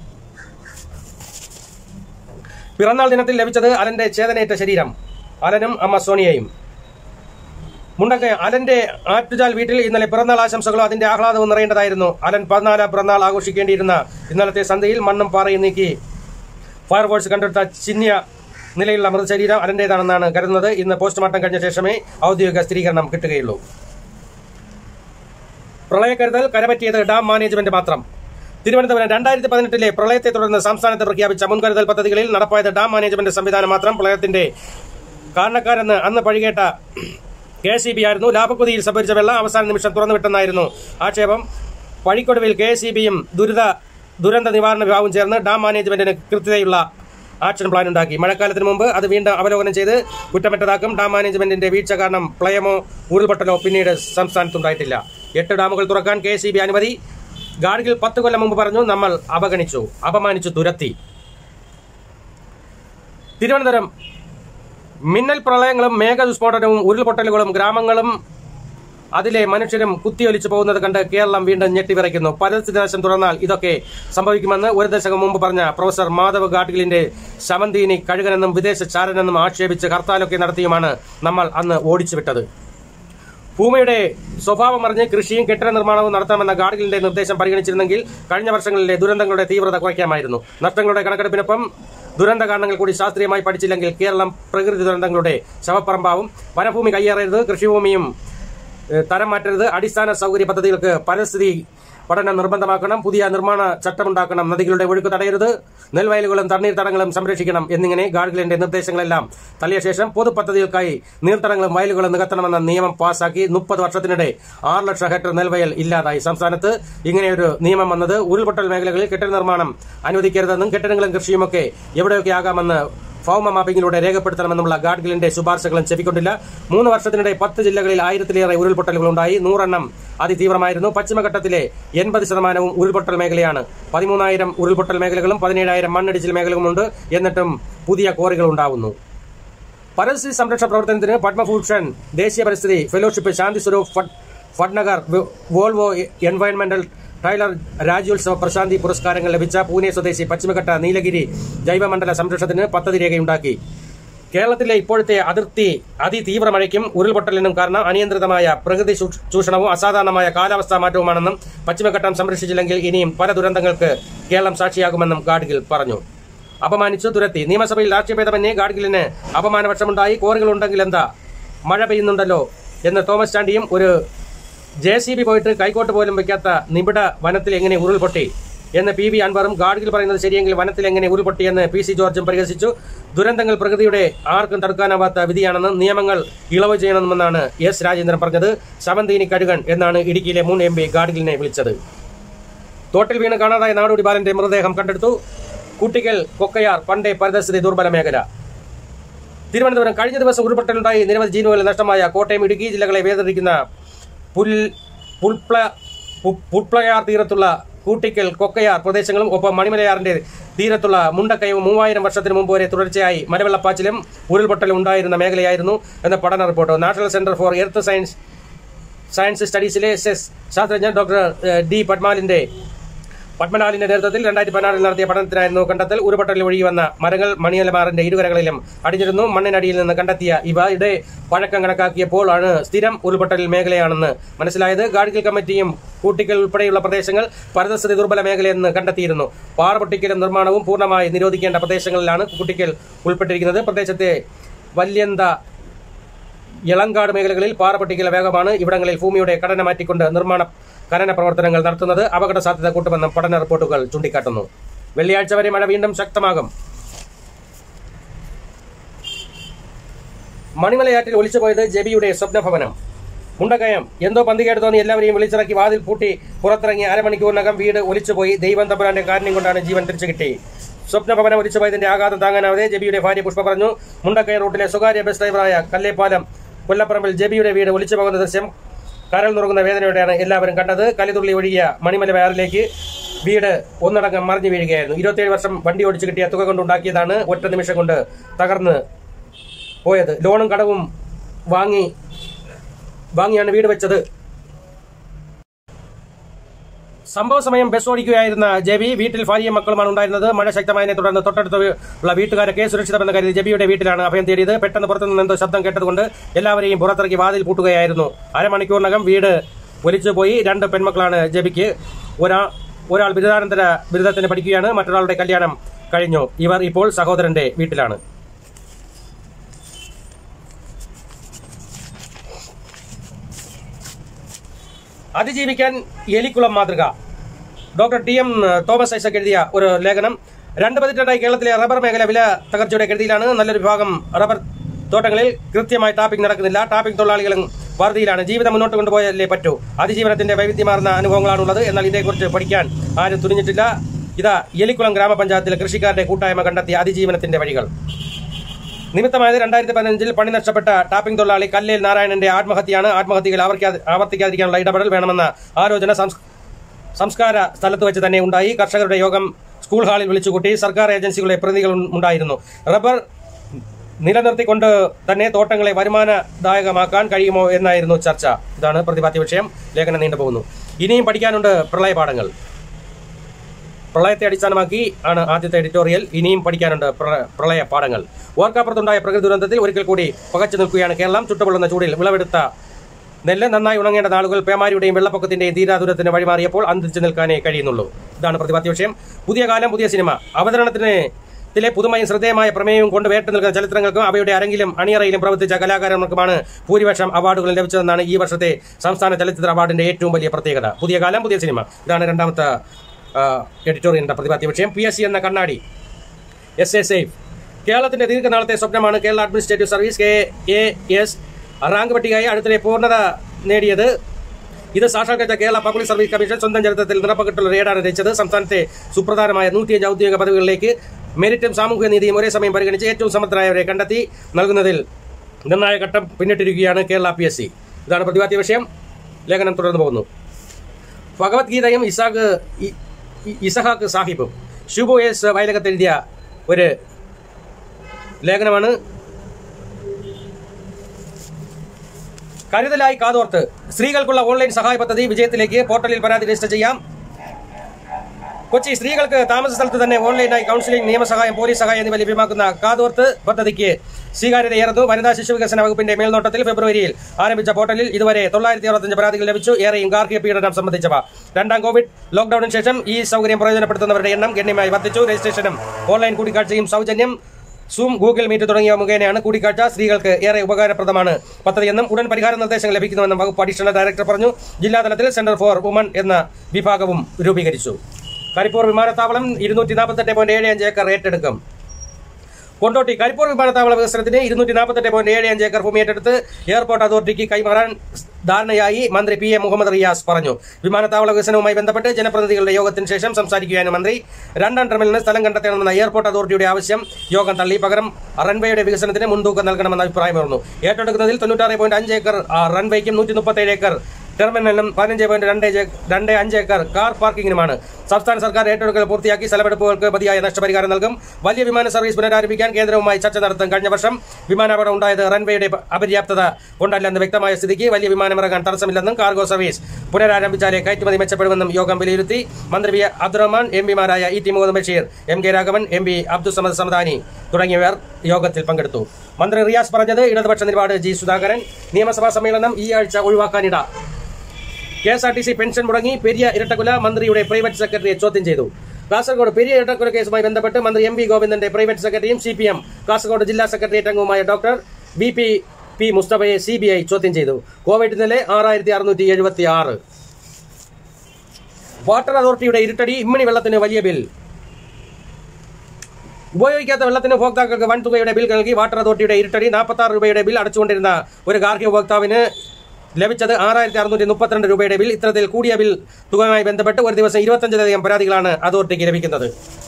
പിറന്നാൾ ദിനത്തിൽ ലഭിച്ചത് അലന്റെ ചേതനയേറ്റ ശരീരം അലനും അമ്മ സോണിയയും മുണ്ടക്ക അലന്റെ ആറ്റുചാൽ വീട്ടിൽ ഇന്നലെ പിറന്നാൾ ആശംസകളും അതിന്റെ ആഹ്ലാദവും നിറയേണ്ടതായിരുന്നു അലൻ പതിനാലാം പിറന്നാൾ ആഘോഷിക്കേണ്ടിയിരുന്ന ഇന്നലത്തെ സന്ധ്യയിൽ മണ്ണും പാറയും നീക്കി ഫയർഫോഴ്സ് കണ്ടെടുത്ത ചിഹ്നിയ നിലയിലുള്ള മൃതശരീരം അലന്റേതാണെന്നാണ് കരുതുന്നത് ഇന്ന് പോസ്റ്റ്മോർട്ടം കഴിഞ്ഞ ശേഷമേ ഔദ്യോഗിക സ്ഥിരീകരണം കിട്ടുകയുള്ളൂ പ്രളയക്കരുതൽ കരപറ്റിയത് ഡാം മാനേജ്മെന്റ് മാത്രം തിരുവനന്തപുരം രണ്ടായിരത്തി പതിനെട്ടിലെ പ്രളയത്തെ തുടർന്ന് സംസ്ഥാനത്ത് പ്രഖ്യാപിച്ച മുൻകരുതൽ പദ്ധതികളിൽ നടപ്പായത് ഡാം മാനേജ്മെന്റ് സംവിധാനം മാത്രം പ്രളയത്തിന്റെ കാരണക്കാരെന്ന് അന്ന് പഴികേട്ട കെ സി ബി ആയിരുന്നു ലാഭക്കുതിയിൽ സംഭരിച്ച വെള്ളം അവസാന നിമിഷം തുറന്നുവിട്ടെന്നായിരുന്നു ആക്ഷേപം പഴിക്കൊടുവിൽ കെ സി ബിയും ദുരിത ദുരന്ത നിവാരണ വിഭാഗവും ചേർന്ന് ഡാം മാനേജ്മെന്റിന് കൃത്യതയുള്ള ആക്ഷൻ പ്ലാൻ ഉണ്ടാക്കി മഴക്കാലത്തിന് മുമ്പ് അത് വീണ്ടും അവലോകനം ചെയ്ത് കുറ്റമറ്റതാക്കും ഡാം മാനേജ്മെന്റിന്റെ വീഴ്ച കാരണം പ്രളയമോ ഉരുൾപൊട്ടലോ പിന്നീട് സംസ്ഥാനത്തുണ്ടായിട്ടില്ല എട്ട് ഡാമുകൾ തുറക്കാൻ കെ സി ബി അനുമതി ഗാഡ്ഗിൽ പത്ത് കൊല്ലം മുമ്പ് പറഞ്ഞു നമ്മൾ അവഗണിച്ചു അപമാനിച്ചു തുരത്തി തിരുവനന്തപുരം മിന്നൽ പ്രളയങ്ങളും മേഘവിസ്ഫോടനവും ഉരുൾപൊട്ടലുകളും ഗ്രാമങ്ങളും അതിലെ മനുഷ്യരും കുത്തിയൊലിച്ചു പോകുന്നത് കണ്ട് കേരളം വീണ്ടും ഞെട്ടിവിറയ്ക്കുന്നു പരിസ്ഥിതി നാശം തുടർന്നാൽ ഇതൊക്കെ സംഭവിക്കുമെന്ന് ഒരു ദശകം മുമ്പ് പറഞ്ഞ പ്രൊഫസർ മാധവ് ഗാഡ്ഗിലിന്റെ ശമന്തീനി കഴുകനെന്നും വിദേശ ചാരനെന്നും ആക്ഷേപിച്ച് ഹർത്താലൊക്കെ നടത്തിയുമാണ് നമ്മൾ അന്ന് ഓടിച്ചുവിട്ടത് ഭൂമിയുടെ സ്വഭാവം അറിഞ്ഞ് കൃഷിയും കെട്ടിട നിർമ്മാണവും നടത്തണമെന്ന ഗാഡ്ഗിലിന്റെ നിർദ്ദേശം പരിഗണിച്ചിരുന്നെങ്കിൽ കഴിഞ്ഞ വർഷങ്ങളിലെ ദുരന്തങ്ങളുടെ തീവ്രത കുറയ്ക്കാമായിരുന്നു നഷ്ടങ്ങളുടെ കണക്കെടുപ്പിനൊപ്പം ദുരന്ത കാരണങ്ങൾ കൂടി ശാസ്ത്രീയമായി പഠിച്ചില്ലെങ്കിൽ കേരളം പ്രകൃതി ദുരന്തങ്ങളുടെ ശവപ്പറമ്പാവും വനഭൂമി കയ്യേറരുത് കൃഷിഭൂമിയും ഏഹ്, തരം മാറ്റരുത് അടിസ്ഥാന സൗകര്യ പദ്ധതികൾക്ക് പരിസ്ഥിതി പഠനം നിർബന്ധമാക്കണം പുതിയ നിർമ്മാണ ചട്ടമുണ്ടാക്കണം നദികളുടെ ഒഴുക്ക് തടയരുത് നെൽവയലുകളും തണ്ണീർത്തടങ്ങളും സംരക്ഷിക്കണം എന്നിങ്ങനെ ഗാഡ്ഗിലിന്റെ നിർദ്ദേശങ്ങളെല്ലാം തള്ളിയ ശേഷം പൊതുപദ്ധതികൾക്കായി നീർത്തടങ്ങളും വയലുകളും നികത്തണമെന്ന നിയമം പാസാക്കി മുപ്പത് വർഷത്തിനിടെ ആറ് ലക്ഷം ഹെക്ടർ നെൽവയൽ ഇല്ലാതായി സംസ്ഥാനത്ത് ഇങ്ങനെയൊരു നിയമം വന്നത് ഉരുൾപൊട്ടൽ മേഖലകളിൽ കെട്ടിട നിർമ്മാണം അനുവദിക്കരുതെന്നും കെട്ടിടങ്ങളും കൃഷിയുമൊക്കെ എവിടെയൊക്കെ ആകാമെന്ന് ഭൗമ മാപ്പിംഗിലൂടെ രേഖപ്പെടുത്തണമെന്നുള്ള ഗാഡ്ഗിലിന്റെ ശുപാർശകളും ചെവിക്കൊണ്ടില്ല മൂന്ന് വർഷത്തിനിടെ പത്ത് ജില്ലകളിൽ ആയിരത്തിലേറെ ഉരുൾപൊട്ടലുകളുണ്ടായി നൂറെണ്ണം അതിതീവ്രമായിരുന്നു പശ്ചിമഘട്ടത്തിലെ എൺപത് ശതമാനവും ഉരുൾപൊട്ടൽ മേഖലയാണ് പതിമൂന്നായിരം ഉരുൾപൊട്ടൽ മേഖലകളും പതിനേഴായിരം മണ്ണിടിച്ചിൽ മേഖലകളുമുണ്ട് എന്നിട്ടും പുതിയ കോറികൾ ഉണ്ടാവുന്നു പരിസ്ഥിതി സംരക്ഷണ പ്രവർത്തനത്തിന് പത്മഭൂഷൺ ദേശീയ പരിസ്ഥിതി ഫെലോഷിപ്പ് ശാന്തി സ്വരൂപ് ഫഡ് ഫഡ്നഗർ വി- വോൾവോ എൻവയൺമെന്റൽ ടൈലർ രാജ്യോത്സവ പ്രശാന്തി പുരസ്കാരങ്ങൾ ലഭിച്ച പൂനെ സ്വദേശി പശ്ചിമഘട്ട നീലഗിരി ജൈവമണ്ഡല സംരക്ഷണത്തിന് പദ്ധതി രേഖയുണ്ടാക്കി കേരളത്തിലെ ഇപ്പോഴത്തെ അതിർത്തി അതിതീവ്ര മഴയ്ക്കും ഉരുൾപൊട്ടലിനും കാരണം അനിയന്ത്രിതമായ പ്രകൃതി ചൂ- ചൂഷണവും അസാധാരണമായ കാലാവസ്ഥാ മാറ്റവുമാണെന്നും പശ്ചിമഘട്ടം സംരക്ഷിച്ചില്ലെങ്കിൽ ഇനിയും പല ദുരന്തങ്ങൾക്ക് കേരളം സാക്ഷിയാകുമെന്നും ഗാഡ്ഗിൽ പറഞ്ഞു അപമാനിച്ചു തുരത്തി നിയമസഭയിൽ രാഷ്ട്രീയഭേദമന്യേ ഗാഡ്ഗിലിന് അപമാനപക്ഷമുണ്ടായി കോറുകളുണ്ടെങ്കിൽ എന്താ മഴ പെയ്യുന്നുണ്ടല്ലോ എന്ന് തോമസ് ചാണ്ടിയും ഒരു ജെ സി ബി പോയിട്ട് കൈക്കോട്ട് പോലും വെക്കാത്ത നിബിഡ വനത്തിൽ എങ്ങനെ ഉരുൾപൊട്ടി എന്ന് പി വി അൻവറും ഗാഡ്ഗിൽ പറയുന്നത് ശരിയെങ്കിൽ വനത്തിൽ എങ്ങനെ ഉരുൾപൊട്ടി എന്ന് പി സി ജോർജും പരിഹസിച്ചു ദുരന്തങ്ങൾ പ്രകൃതിയുടെ ആർക്കും തടുക്കാനാവാത്ത വിധിയാണെന്ന് നിയമങ്ങൾ ഇളവ് ചെയ്യണമെന്നാണ് എസ് രാജേന്ദ്രൻ പറഞ്ഞത് ശവന്തീനി കഴുകൻ എന്നാണ് ഇടുക്കിയിലെ മുൻ എം പി ഗാഡ്ഗിലിനെ വിളിച്ചത് തോട്ടിൽ വീണ് കാണാതായ നാടോടി ബാലന്റെ മൃതദേഹം കണ്ടെടുത്തു കുട്ടികൾ കൊക്കയാർ പണ്ടേ പരിതസ്ഥിതി ദുർബല മേഖല തിരുവനന്തപുരം കഴിഞ്ഞ ദിവസം ഉരുൾപൊട്ടലുണ്ടായി നിരവധി ജീവനുകൾ നഷ്ടമായ കോട്ടയം ഇടുക്കി ജില്ലകളെ വേദനിക്കുന്ന പുൽ പുൽപ്ല പു- പുൽപ്ലയാർ തീരത്തുള്ള കൂട്ടിക്കൽ കൊക്കയാർ പ്രദേശങ്ങളും ഒപ്പം മണിമലയാറിന്റെ തീരത്തുള്ള മുണ്ടക്കയവും മൂവായിരം വർഷത്തിന് മുമ്പ് വരെ തുടർച്ചയായി മലവെള്ളപ്പാച്ചിലും ഉരുൾപൊട്ടലും ഉണ്ടായിരുന്ന മേഖലയായിരുന്നു എന്ന പഠന report national centre for earth science science സ്റ്റഡീസിലെ എസ് എസ് ശാസ്ത്രജ്ഞൻ ഡോക്ടർ ഏഹ്, ഡി പത്മാലിന്റെ പത്മനാലിന്റെ നേതൃത്വത്തിൽ രണ്ടായിരത്തി പതിനാറിൽ നടത്തിയ പഠനത്തിനായിരുന്നു കണ്ടെത്തൽ ഉരുപൊട്ടലിൽ ഒഴുകി വന്ന മരങ്ങൾ മണിയലമാറിന്റെ ഇരുകരകളിലും അടിഞ്ഞിരുന്നു മണ്ണിനടിയിൽ നിന്ന് കണ്ടെത്തിയ ഇവയുടെ പഴക്കം കണക്കാക്കിയപ്പോൾ ആണ് സ്ഥിരം ഉരുൾപൊട്ടൽ മേഖലയാണെന്ന് മനസ്സിലായത് ഗാഡ്ഗിൽ കമ്മിറ്റിയും കൂട്ടിക്കൽ ഉൾപ്പെടെയുള്ള പ്രദേശങ്ങൾ പരിതസ്ഥിതി ദുർബല മേഖലയെന്ന് കണ്ടെത്തിയിരുന്നു പാറ പൊട്ടിക്കലും നിർമ്മാണവും പൂർണ്ണമായി നിരോധിക്കേണ്ട പ്രദേശങ്ങളിലാണ് കൂട്ടിക്കൽ ഉൾപ്പെട്ടിരിക്കുന്നത് പ്രദേശത്തെ വല്യന്ത ഇളങ്കാട് മേഖലകളിൽ പാറ പൊട്ടിക്കൽ വേഗമാണ് ഇവിടങ്ങളിൽ ഭൂമിയുടെ ഘടന മാറ്റിക്കൊണ്ട് നിർമ്മാണ ഖനന പ്രവർത്തനങ്ങൾ നടത്തുന്നത് അപകട സാധ്യത കൂട്ടുമെന്നും പഠന റിപ്പോർട്ടുകൾ ചൂണ്ടിക്കാട്ടുന്നു വെള്ളിയാഴ്ച വരെ മഴ വീണ്ടും ശക്തമാകും മണിമലയാറ്റിൽ ഒലിച്ചുപോയത് ജെബിയുടെ സ്വപ്നഭവനം മുണ്ടക്കയം എന്തോ പന്തികേട് തോന്നി എല്ലാവരെയും വിളിച്ചിറക്കി വാതിൽ പൂട്ടി പുറത്തിറങ്ങി അരമണിക്കൂറിനകം വീട് ഒലിച്ചുപോയി ദൈവം തമ്പുരാന്റെ കാര്യം കൊണ്ടാണ് ജീവൻ തിരിച്ചു കിട്ടി സ്വപ്നഭവനം ഒലിച്ചുപോയതിന്റെ ആഘാതം താങ്ങാനാവാതെ ജെബിയുടെ ഭാര്യ പുഷ്പ പറഞ്ഞു മുണ്ടക്കയം റൂട്ടിലെ സ്വകാര്യ ബസ് ഡ്രൈവറായ കല്ലേപ്പാലം കൊല്ലപ്പറമ്പിൽ ജെബിയുടെ വീട് ഒലിച്ചു പോകുന്ന ദൃശ്യം കരൾ നുറുങ്ങുന്ന വേദനയോടെയാണ് എല്ലാവരും കണ്ടത് കലിതുള്ളി ഒഴുകിയ മണിമല വയറിലേക്ക് വീട് ഒന്നടങ്കം മറിഞ്ഞു വീഴുകയായിരുന്നു ഇരുപത്തിയേഴ് വർഷം വണ്ടി ഓടിച്ചു കിട്ടിയ തുക കൊണ്ടുണ്ടാക്കിയതാണ് ഒറ്റ നിമിഷം കൊണ്ട് തകർന്ന് പോയത് ലോണും കടവും വാങ്ങി വാങ്ങിയാണ് വീട് വെച്ചത് സംഭവ സമയം ബസ് ഓടിക്കുകയായിരുന്ന ജെബി വീട്ടിൽ ഭാര്യയും മക്കളുമാണ് ഉണ്ടായിരുന്നത് മഴ ശക്തമായതിനെ തുടർന്ന് തൊട്ടടുത്ത് ഉള്ള വീട്ടുകാരൊക്കെ സുരക്ഷിതമെന്ന കരുതി ജെബിയുടെ വീട്ടിലാണ് അഭയം തേടിയത് പെട്ടെന്ന് പുറത്തുനിന്ന് എന്തോ ശബ്ദം കേട്ടതുകൊണ്ട് എല്ലാവരെയും പുറത്തിറക്കി വാതിൽ പൂട്ടുകയായിരുന്നു അരമണിക്കൂറിനകം വീട് ഒലിച്ചുപോയി രണ്ട് പെൺമക്കളാണ് ജെബിക്ക് ഒരാ ഒരാൾ ബിരുദാനന്തര ബിരുദത്തിന് പഠിക്കുകയാണ് മറ്റൊരാളുടെ കല്യാണം കഴിഞ്ഞു ഇവർ ഇപ്പോൾ സഹോദരന്റെ വീട്ടിലാണ് അതിജീവിക്കാൻ എലിക്കുളം മാതൃക doctor T M Thomas Isaac എഴുതിയ ഒരു ലേഖനം രണ്ട് പതിറ്റാണ്ടായി കേരളത്തിലെ റബ്ബർ മേഖല വില തകർച്ചയുടെ കെടുതിയിലാണ് നല്ലൊരു വിഭാഗം റബ്ബർ തോട്ടങ്ങളിൽ കൃത്യമായി ടാപ്പിംഗ് നടക്കുന്നില്ല ടാപ്പിംഗ് തൊഴിലാളികളും വറുതിയിലാണ് ജീവിതം മുന്നോട്ട് കൊണ്ടുപോയാലേ പറ്റൂ അതിജീവനത്തിന്റെ വൈവിധ്യമാർന്ന അനുഭവങ്ങളാണുള്ളത് എന്നാൽ ഇതേക്കുറിച്ച് പഠിക്കാൻ ആരും തുനിഞ്ഞിട്ടില്ല ഇതാ എലിക്കുളം ഗ്രാമപഞ്ചായത്തിലെ കൃഷിക്കാരുടെ കൂട്ടായ്മ കണ്ടെത്തിയ അതിജീവനത്തിന്റെ വഴികൾ നിമിത്തമായത് രണ്ടായിരത്തി പതിനഞ്ചിൽ പണി നഷ്ടപ്പെട്ട ടാപ്പിംഗ് തൊഴിലാളി കല്ലേൽ നാരായണന്റെ ആത്മഹത്യയാണ് ആത്മഹത്യകൾ ആവർക്കാ- ആവർത്തിക്കാതിരിക്കാനുള്ള ഇടപെടൽ വേണമെന്ന ആലോചന സംസ്- സംസ്കാര സ്ഥലത്ത് വെച്ച് തന്നെ ഉണ്ടായി കർഷകരുടെ യോഗം സ്കൂൾ ഹാളിൽ വിളിച്ചുകൂട്ടി സർക്കാർ ഏജൻസികളുടെ പ്രതിനിധികൾ ഉണ്ടായിരുന്നു റബ്ബർ നിലനിർത്തിക്കൊണ്ട് തന്നെ തോട്ടങ്ങളെ വരുമാനദായകമാക്കാൻ കഴിയുമോ എന്നായിരുന്നു ചർച്ച ഇതാണ് പ്രതിപാദ്യ വിഷയം ലേഖനം നീണ്ടുപോകുന്നു ഇനിയും പഠിക്കാനുണ്ട് പ്രളയപാഠങ്ങൾ പ്രളയത്തെ അടിസ്ഥാനമാക്കി ആണ് ആദ്യത്തെ എഡിറ്റോറിയൽ ഇനിയും പഠിക്കാനുണ്ട് പ്ര- പ്രളയ പാഠങ്ങൾ ഓർക്കാപ്പുറത്തുണ്ടായ പ്രകൃതി ദുരന്തത്തിൽ ഒരിക്കൽ കൂടി പകച്ചു നിൽക്കുകയാണ് കേരളം ചുട്ടുപൊള്ളുന്ന ചൂടിൽ വിളവെടുത്ത നെല്ല് നന്നായി ഉണങ്ങേണ്ട നാളുകൾ പേമാരിയുടെയും വെള്ളപ്പൊക്കത്തിന്റെയും തീരാദൂരത്തിന് വഴിമാറിയപ്പോൾ അന്തിച്ചു നിൽക്കാനേ കഴിയുന്നുള്ളൂ ഇതാണ് പ്രതിപാദ്യ വിഷയം പുതിയ കാലം പുതിയ സിനിമ അവതരണത്തിന് ത്തിലെ പുതുമയും ശ്രദ്ധേയമായ പ്രമേയവും കൊണ്ട് വേട്ട നിൽക്കുന്ന ചലച്ചിത്രങ്ങൾക്കും അവയുടെ അരങ്ങിലും അണിയറയിലും പ്രവർത്തിച്ച കലാകാരന്മാർക്കുമാണ് ഭൂരിപക്ഷം അവാർഡുകളും ലഭിച്ചതെന്നാണ് ഈ വർഷത്തെ സംസ്ഥാന ചലച്ചിത്ര അവാർഡിന്റെ ഏറ്റവും വലിയ പ്രത്യേകത പുതിയ കാലം പുതിയ സിനിമ ഇതാണ് രണ്ടാമത്തെ ആ, എഡിറ്റോറിയലിന്റെ പ്രതിപാദ്യ വിഷയം പി എസ് സി എന്ന കണ്ണാടി എസ് എ സേഫ് കേരളത്തിന്റെ ദീർഘനാളത്തെ സ്വപ്നമാണ് Kerala administrative service K A S rank പട്ടികയായി അടുത്തിടെ പൂർണ്ണത നേടിയത് ഇത് സാക്ഷാത്കരിച്ച കേരള പബ്ലിക് സർവീസ് കമ്മീഷൻ സ്വന്തം ചരിത്രത്തിൽ നിറപ്പകിട്ടുള്ള റേഡാണ് രചിച്ചത് സംസ്ഥാനത്തെ സുപ്രധാനമായ നൂറ്റിയഞ്ച് ഔദ്യോഗിക പദവികളിലേക്ക് മെരിറ്റും സാമൂഹ്യ നീതിയും ഒരേ സമയം പരിഗണിച്ച് ഏറ്റവും സമർത്ഥരായവരെ കണ്ടെത്തി നൽകുന്നതിൽ നിർണായക ഘട്ടം പിന്നിട്ടിരിക്കുകയാണ് കേരള പി എസ് സി ഇതാണ് പ്രതിപാദ്യ വിഷയം ലേഖനം തുടർന്നു പോകുന്നു ഭഗവത്ഗീതയും ഇസാഖ് ഇ- ഇ- ഇസഹാക്ക് സാഹിബും ഷുബു എസ് വയലകത്ത് എഴുതിയ ഒരു ലേഖനമാണ് കരുതലായി കാതോർത്ത് സ്ത്രീകൾക്കുള്ള ഓൺലൈൻ സഹായ പദ്ധതി വിജയത്തിലേക്ക് പോർട്ടലിൽ പരാതി രജിസ്റ്റർ ചെയ്യാം കൊച്ചി സ്ത്രീകൾക്ക് താമസ സ്ഥലത്ത് തന്നെ ഓൺലൈനായി കൌൺസിലിംഗ് നിയമസഹായം പോലീസ് സഹായം എന്നിവ ലഭ്യമാക്കുന്ന കാതോർത്ത് പദ്ധതിക്ക് സ്വീകാര്യതയേറുന്നു വനിതാ ശിശു വികസന വകുപ്പിന്റെ മേൽനോട്ടത്തിൽ ഫെബ്രുവരിയിൽ ആരംഭിച്ച പോർട്ടലിൽ ഇതുവരെ തൊള്ളായിരത്തി അറുപത്തഞ്ച് പരാതികൾ ലഭിച്ചു ഏറെയും ഗാർഹിക പീഡനം സംബന്ധിച്ചവ രണ്ടാം കോവിഡ് ലോക്ഡൌണിന് ശേഷം ഈ സൗകര്യം പ്രയോജനപ്പെടുത്തുന്നവരുടെ എണ്ണം ഗണ്യമായി വർദ്ധിച്ചു രജിസ്ട്രേഷനും ഓൺലൈൻ കൂടിക്കാഴ്ചയും സൗജന്യം സൂം ഗൂഗിൾ മീറ്റ് തുടങ്ങിയ മുഖേനയാണ് കൂടിക്കാഴ്ച സ്ത്രീകൾക്ക് ഏറെ ഉപകാരപ്രദമാണ് പദ്ധതിയെന്നും ഉടൻ പരിഹാര നിർദ്ദേശങ്ങൾ ലഭിക്കുന്നുവെന്നും വകുപ്പ് അഡീഷണൽ ഡയറക്ടർ പറഞ്ഞു ജില്ലാതലത്തിൽ സെന്റർ ഫോർ വുമൺ എന്ന വിഭാഗവും രൂപീകരിച്ചു കരിപ്പൂർ വിമാനത്താവളം ഇരുന്നൂറ്റി നാൽപ്പത്തെട്ട് പോയിന്റ് ഏഴ് അഞ്ച് ഏക്കർ ഏറ്റെടുക്കും കൊണ്ടോട്ടി കരിപ്പൂർ വിമാനത്താവള വികസനത്തിന് ഇരുന്നൂറ്റി നാൽപ്പത്തെട്ട് പോയിന്റ് ഏഴ് അഞ്ച് ഏക്കർ ഭൂമി ഏറ്റെടുത്ത് എയർപോർട്ട് അതോറിറ്റിക്ക് കൈമാറാൻ ധാരണയായി മന്ത്രി പി എ മുഹമ്മദ് റിയാസ് പറഞ്ഞു വിമാനത്താവള വികസനവുമായി ബന്ധപ്പെട്ട് ജനപ്രതിനിധികളുടെ യോഗത്തിന് ശേഷം സംസാരിക്കുകയാണ് മന്ത്രി രണ്ടാം ടെർമിനലിന് സ്ഥലം കണ്ടെത്തണമെന്ന എയർപോർട്ട് അതോറിറ്റിയുടെ ആവശ്യം യോഗം തള്ളി പകരം റൺവേയുടെ വികസനത്തിന് മുൻതൂക്കം നൽകണമെന്ന അഭിപ്രായമായിരുന്നു ഏറ്റെടുക്കുന്നതിൽ തൊണ്ണൂറ്റാറ് പോയിന്റ് അഞ്ച് ഏക്കർ ആ, റൺവേക്കും നൂറ്റി മുപ്പത്തേഴ് ഏക്കർ ടെർമിനലിനും പതിനഞ്ച് പോയിന്റ് രണ്ട് ഏജ് രണ്ട് അഞ്ച് ഏക്കർ കാർ പാർക്കിങ്ങിനുമാണ് സംസ്ഥാന സർക്കാർ ഏറ്റെടുക്കൽ പൂർത്തിയാക്കി സ്ഥലമെടുപ്പുകൾക്ക് മതിയായ നഷ്ടപരിഹാരം നൽകും വലിയ വിമാന സർവീസ് പുനരാരംഭിക്കാൻ കേന്ദ്രവുമായി ചർച്ച നടത്തും കഴിഞ്ഞ വർഷം വിമാനാപകടം ഉണ്ടായത് റൺവേയുടെ അപര്യാപ്തത കൊണ്ടല്ലെന്ന് വ്യക്തമായ സ്ഥിതിക്ക് വലിയ വിമാനമിറങ്ങാൻ തടസ്സമില്ലെന്നും കാർഗോ സർവീസ് പുനരാരംഭിച്ചാലേ കയറ്റുമതി മെച്ചപ്പെടുമെന്നും യോഗം വിലയിരുത്തി മന്ത്രി വി അബ്ദുറഹ്മാൻ എം പിമാരായ E T Muhammad Basheer M K Raghavan M P Abdussamad Samadani തുടങ്ങിയവർ യോഗത്തിൽ പങ്കെടുത്തു മന്ത്രി റിയാസ് പറഞ്ഞത് ഇടതുപക്ഷ നിലപാട് ജി സുധാകരൻ നിയമസഭാ സമ്മേളനം ഈ ആഴ്ച ഒഴിവാക്കാനിട K S R T C pension മുടങ്ങി പെരിയ ഇരട്ടക്കുല മന്ത്രിയുടെ പ്രൈവറ്റ് സെക്രട്ടറിയെ ചോദ്യം ചെയ്തു കാസർഗോഡ് പെരിയ ഇരട്ടക്കുല കേസുമായി ബന്ധപ്പെട്ട് മന്ത്രി എം വി ഗോവിന്ദന്റെ പ്രൈവറ്റ് സെക്രട്ടറിയും സി പി എം കാസർഗോഡ് ജില്ലാ സെക്രട്ടേറിയറ്റ് അംഗവുമായ ഡോക്ടർ വി പി പി മുസ്തഫയെ സി ബി ഐ ചോദ്യം ചെയ്തു കോവിഡ് ഇന്നലെ ആറായിരത്തി അറുന്നൂറ്റി എഴുപത്തി ആറ് വാട്ടർ അതോറിറ്റിയുടെ ഇരുട്ടടി ഇമ്മിണി വെള്ളത്തിന് വലിയ ബിൽ ഉപയോഗിക്കാത്ത വെള്ളത്തിന് ഉപഭോക്താക്കൾക്ക് വൻ തുകയുടെ ബിൽ നൽകി വാട്ടർ അതോറിറ്റിയുടെ ഇരുട്ടടി നാൽപ്പത്തി ആറ് രൂപയുടെ ബിൽ അടച്ചുകൊണ്ടിരുന്ന ഒരു ഗാർഹിക ഉപഭോക്താവിന് ലഭിച്ചത് ആറായിരത്തി അറുന്നൂറ്റി മുപ്പത്തിരണ്ട് രൂപയുടെ ബിൽ ഇത്തരത്തിൽ കൂടിയ ബിൽ തുകയുമായി ബന്ധപ്പെട്ട് ഒരു ദിവസം ഇരുപത്തഞ്ചിലധികം പരാതികളാണ് അതോറിറ്റിക്ക് ലഭിക്കുന്നത്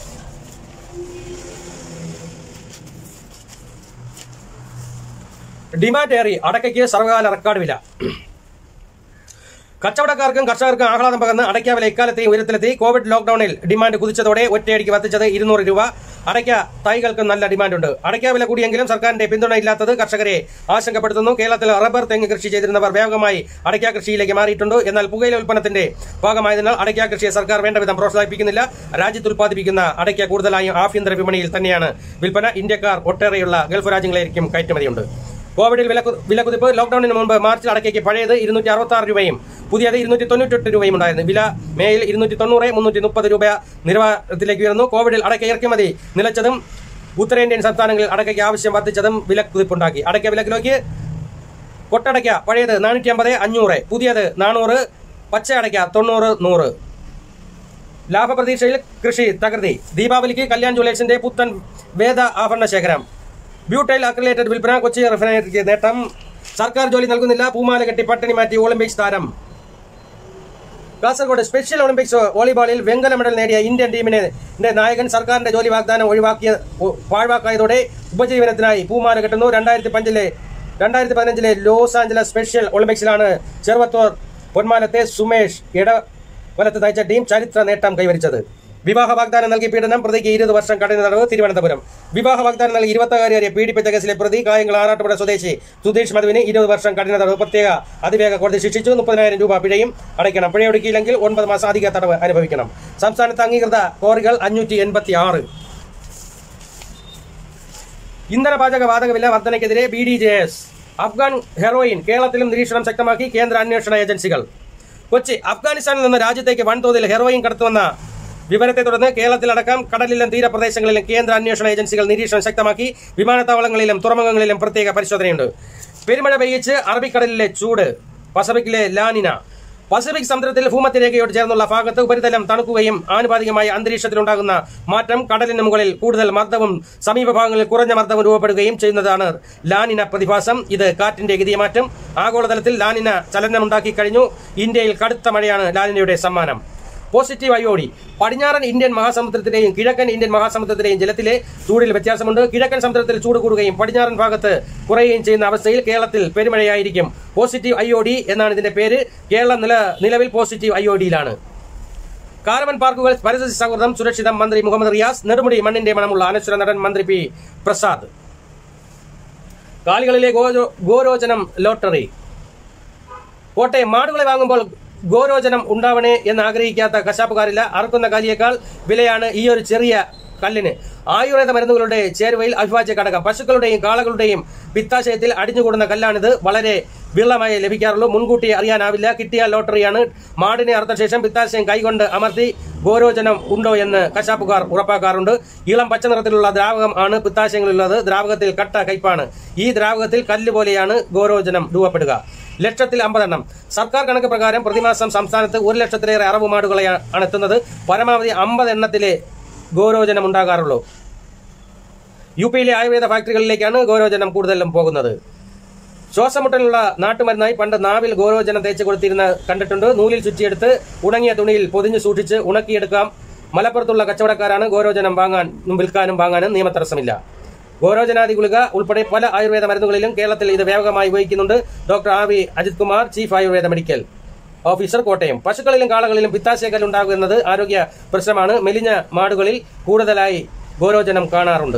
ഡിമാൻഡ് ഏറി അടക്കയ്ക്ക് സർവകാല റെക്കോർഡ് വില കച്ചവടക്കാർക്കും കർഷകർക്കും ആഹ്ലാദം പകർന്ന് അടയ്ക്ക വില ഇക്കാലത്തെയും ഉയരത്തിലെത്തി കോവിഡ് ലോക്ഡൌണിൽ ഡിമാൻഡ് കുതിച്ചതോടെ ഒറ്റയടിക്ക് വർദ്ധിച്ചത് ഇരുന്നൂറ് രൂപ അടയ്ക്ക തൈകൾക്ക് നല്ല ഡിമാൻഡുണ്ട് അടയ്ക്ക വില കൂടിയെങ്കിലും സർക്കാരിന്റെ പിന്തുണ ഇല്ലാത്തത് കർഷകരെ ആശങ്കപ്പെടുത്തുന്നു കേരളത്തിൽ റബ്ബർ തെങ്ങ് കൃഷി ചെയ്തിരുന്നവർ വ്യാപകമായി അടയ്ക്ക കൃഷിയിലേക്ക് മാറിയിട്ടുണ്ട് എന്നാൽ പുകയില ഉൽപ്പന്നത്തിന്റെ ഭാഗമായതിനാൽ അടയ്ക്ക കൃഷിയെ സർക്കാർ വേണ്ട വിധം പ്രോത്സാഹിപ്പിക്കുന്നില്ല രാജ്യത്ത് ഉൽപ്പാദിപ്പിക്കുന്ന അടയ്ക്ക കൂടുതലായും ആഭ്യന്തര വിപണിയിൽ തന്നെയാണ് വിൽപ്പന ഇന്ത്യക്കാർ ഒട്ടേറെയുള്ള ഗൾഫ് രാജ്യങ്ങളിലേക്കും കയറ്റുമതിയുണ്ട് കോവിഡിൽ വില വിലക്കുതിപ്പ് ലോക്ഡൌണിന് മുമ്പ് മാർച്ചിൽ അടക്കയ്ക്ക് പഴയത് ഇരുന്നൂറ്റി അറുപത്തി ആറ് രൂപയും പുതിയത് ഇരുന്നൂറ്റി തൊണ്ണൂറ്റെട്ട് രൂപയും ഉണ്ടായിരുന്നു വില മേയിൽ ഇരുന്നൂറ്റി തൊണ്ണൂറ് മുന്നൂറ്റി മുപ്പത് രൂപ നിലവാരത്തിലേക്ക് ഉയർന്നു കോവിഡിൽ അടക്ക ഇറക്കുമതി നിലച്ചതും ഉത്തരേന്ത്യൻ സംസ്ഥാനങ്ങളിൽ അടക്കയ്ക്ക് ആവശ്യം വർദ്ധിച്ചതും വിലക്കുതിപ്പുണ്ടാക്കി അടക്ക വില കിലോയ്ക്ക് കൊട്ടടയ്ക്ക പഴയത് നാനൂറ്റി അമ്പത് അഞ്ഞൂറ് പുതിയത് നാനൂറ് പച്ച അടയ്ക്ക തൊണ്ണൂറ് നൂറ് ലാഭപ്രതീക്ഷയിൽ കൃഷി തകൃതി ദീപാവലിക്ക് കല്യാൺ ജ്വല്ലേഴ്സിന്റെ പുത്തൻ വേദ ആഭരണ ശേഖരം ബ്യൂട്ടൈൽ അക്രിലേറ്റഡ് വിൽപ്പന കൊച്ചി റിഫൈനറിക്ക് നേട്ടം സർക്കാർ ജോലി നൽകുന്നില്ല പൂമാല കെട്ടി പട്ടിണി മാറ്റി ഒളിമ്പിക്സ് താരം കാസർഗോഡ് സ്പെഷ്യൽ ഒളിമ്പിക്സ് വോളിബോളിൽ വെങ്കല മെഡൽ നേടിയ ഇന്ത്യൻ ടീമിനെ ന്റെ നായകൻ സർക്കാരിന്റെ ജോലി വാഗ്ദാനം ഒഴിവാക്കിയ ഒ- പാഴ്വാക്കായതോടെ ഉപജീവനത്തിനായി പൂമാല കെട്ടുന്നു രണ്ടായിരത്തി പഞ്ചിലെ രണ്ടായിരത്തി പതിനഞ്ചിലെ ലോസ് ആഞ്ചലസ് സ്പെഷ്യൽ ഒളിമ്പിക്സിലാണ് ചെറുവത്തൂർ പൊന്മാലത്തെ സുമേഷ് ഇടവലത്ത് നയിച്ച ടീം ചരിത്ര നേട്ടം കൈവരിച്ചത് വിവാഹ വാഗ്ദാനം നൽകി പീഡനം പ്രതിക്ക് ഇരുപത് വർഷം കഠിന തടവ് തിരുവനന്തപുരം വിവാഹ വാഗ്ദാനം നൽകി ഇരുപത്തുകാരിയെ പീഡിപ്പിച്ച കേസിലെ പ്രതി കായങ്ങൾ ആറാട്ടുപുഴ സ്വദേശി സുധീഷ് മധുവിന് ഇരുപത് വർഷം കഠിന തടവ് പ്രത്യേക അതിവേഗ കോടതി ശിക്ഷിച്ചു മുപ്പതിനായിരം രൂപ പിഴയും അടയ്ക്കണം പിഴയൊടുക്കിയില്ലെങ്കിൽ ഒൻപത് മാസം അധിക തടവ് അനുഭവിക്കണം സംസ്ഥാനത്ത് അംഗീകൃത കോറികൾ അഞ്ഞൂറ്റി എൺപത്തി ആറ് ഇന്ധന പാചക വാതക വില വർധനയ്ക്കെതിരെ B D J S Afghan heroin കേരളത്തിലും നിരീക്ഷണം ശക്തമാക്കി കേന്ദ്ര അന്വേഷണ ഏജൻസികൾ കൊച്ചി അഫ്ഗാനിസ്ഥാനിൽ നിന്ന് രാജ്യത്തേക്ക് വൻതോതിൽ ഹെറോയിൻ കടത്തുവന്ന വിവരത്തെ തുടർന്ന് കേരളത്തിലടക്കം കടലിലും തീരപ്രദേശങ്ങളിലും കേന്ദ്ര അന്വേഷണ ഏജൻസികൾ നിരീക്ഷണം ശക്തമാക്കി വിമാനത്താവളങ്ങളിലും തുറമുഖങ്ങളിലും പ്രത്യേക പരിശോധനയുണ്ട് പെരുമഴ പെയ്യിച്ച് അറബിക്കടലിലെ ചൂട് പസഫിക്കിലെ ലാനിന പസഫിക് സമുദ്രത്തിൽ ഭൂമധ്യരേഖയോട് ചേർന്നുള്ള ഭാഗത്ത് ഉപരിതലം തണുക്കുകയും ആനുപാതികമായി അന്തരീക്ഷത്തിലുണ്ടാകുന്ന മാറ്റം കടലിന് മുകളിൽ കൂടുതൽ മർദ്ദവും സമീപഭാഗങ്ങളിൽ കുറഞ്ഞ മർദ്ദവും രൂപപ്പെടുകയും ചെയ്യുന്നതാണ് ലാനിന പ്രതിഭാസം ഇത് കാറ്റിന്റെ ഗതിമാറ്റം ആഗോളതലത്തിൽ ലാനിന ചലനമുണ്ടാക്കി കഴിഞ്ഞു ഇന്ത്യയിൽ കടുത്ത മഴയാണ് ലാനിനയുടെ സമ്മാനം പോസിറ്റീവ് അയോഡി പടിഞ്ഞാറൻ ഇന്ത്യൻ മഹാസമുദ്രത്തിലെയും കിഴക്കൻ ഇന്ത്യൻ മഹാസമുദ്രത്തിലെയും ജലത്തിലെ ചൂടിൽ വ്യത്യാസമുണ്ട് കിഴക്കൻ സമുദ്രത്തിൽ ചൂട് കൂടുകയും പടിഞ്ഞാറൻ ഭാഗത്ത് കുറയുകയും ചെയ്യുന്ന അവസ്ഥയിൽ കേരളത്തിൽ പെരുമഴയായിരിക്കും പോസിറ്റീവ് അയോഡി എന്നാണ് ഇതിന്റെ പേര് കേരളം നില നിലവിൽ പോസിറ്റീവ് അയോഡിയിലാണ് കാർബൺ പാർക്കുകൾ പരിസ്ഥിതി സൗഹൃദം സുരക്ഷിതം മന്ത്രി മുഹമ്മദ് റിയാസ് നെടുമുടി മണ്ണിന്റെ മണമുള്ള അനശ്വര നടൻ മന്ത്രി പി പ്രസാദ് കാലികളിലെ ഗോരോ- ഗോരോചനം ലോട്ടറി കോട്ടയം മാടുകളെ വാങ്ങുമ്പോൾ ഗോരോചനം ഉണ്ടാവണേ എന്ന് ആഗ്രഹിക്കാത്ത കശാപ്പുകാരില്ല അറുക്കുന്ന കാലിയേക്കാൾ വിലയാണ് ഈ ഒരു ചെറിയ കല്ലിന് ആയുർവേദ മരുന്നുകളുടെ ചേരുവയിൽ അവിഭാജ്യ ഘടകം പശുക്കളുടെയും കാളകളുടെയും പിത്താശയത്തിൽ അടിഞ്ഞുകൂടുന്ന കല്ലാണിത് വളരെ വിരളമായി ലഭിക്കാറുള്ളൂ മുൻകൂട്ടി അറിയാനാവില്ല കിട്ടിയ ലോട്ടറിയാണ് മാടിനെ അറുത്ത ശേഷം പിത്താശയം കൈകൊണ്ട് അമർത്തി ഗോരോചനം ഉണ്ടോ എന്ന് കശാപ്പുകാർ ഉറപ്പാക്കാറുണ്ട് ഇളം പച്ച നിറത്തിലുള്ള ദ്രാവകം ആണ് പിത്താശയങ്ങളുള്ളത് ദ്രാവകത്തിൽ കട്ട കയ്പാണ് ഈ ദ്രാവകത്തിൽ കല്ല് പോലെയാണ് ഗോരോചനം രൂപപ്പെടുക ലക്ഷത്തിൽ അമ്പതെണ്ണം സർക്കാർ കണക്ക് പ്രകാരം പ്രതിമാസം സംസ്ഥാനത്ത് ഒരു ലക്ഷത്തിലേറെ അറവ് മാടുകളെയാണ് എത്തുന്നത് പരമാവധി അമ്പത് എണ്ണത്തിലെ ഗോരോചനം ഉണ്ടാകാറുള്ളൂ യു പിയിലെ ആയുർവേദ ഫാക്ടറികളിലേക്കാണ് ഗോരോചനം കൂടുതലും പോകുന്നത് ശ്വാസമുട്ടലുള്ള നാട്ടുമരുന്നായി പണ്ട് നാവിൽ ഗോരോചനം തേച്ച് കൊടുത്തിരുന്ന കണ്ടിട്ടുണ്ട് നൂലിൽ ചുറ്റിയെടുത്ത് ഉണങ്ങിയ തുണിയിൽ പൊതിഞ്ഞ് സൂക്ഷിച്ച് ഉണക്കിയെടുക്കാം മലപ്പുറത്തുള്ള കച്ചവടക്കാരാണ് ഗോരോചനം വാങ്ങാൻ വിൽക്കാനും വാങ്ങാനും നിയമതടസ്സമില്ല ഗോരോചനാദി ഗുളിക ഉൾപ്പെടെ പല ആയുർവേദ മരുന്നുകളിലും കേരളത്തിൽ ഇത് വ്യാപകമായി ഉപയോഗിക്കുന്നുണ്ട് doctor R V Ajith Kumar chief Ayurveda medical officer Kottayam പശുക്കളിലും കാളകളിലും പിത്താശയക്കൽ ഉണ്ടാകുന്നത് ആരോഗ്യ പ്രശ്നമാണ് മെലിഞ്ഞ മാടുകളിൽ കൂടുതലായി ഗോരോചനം കാണാറുണ്ട്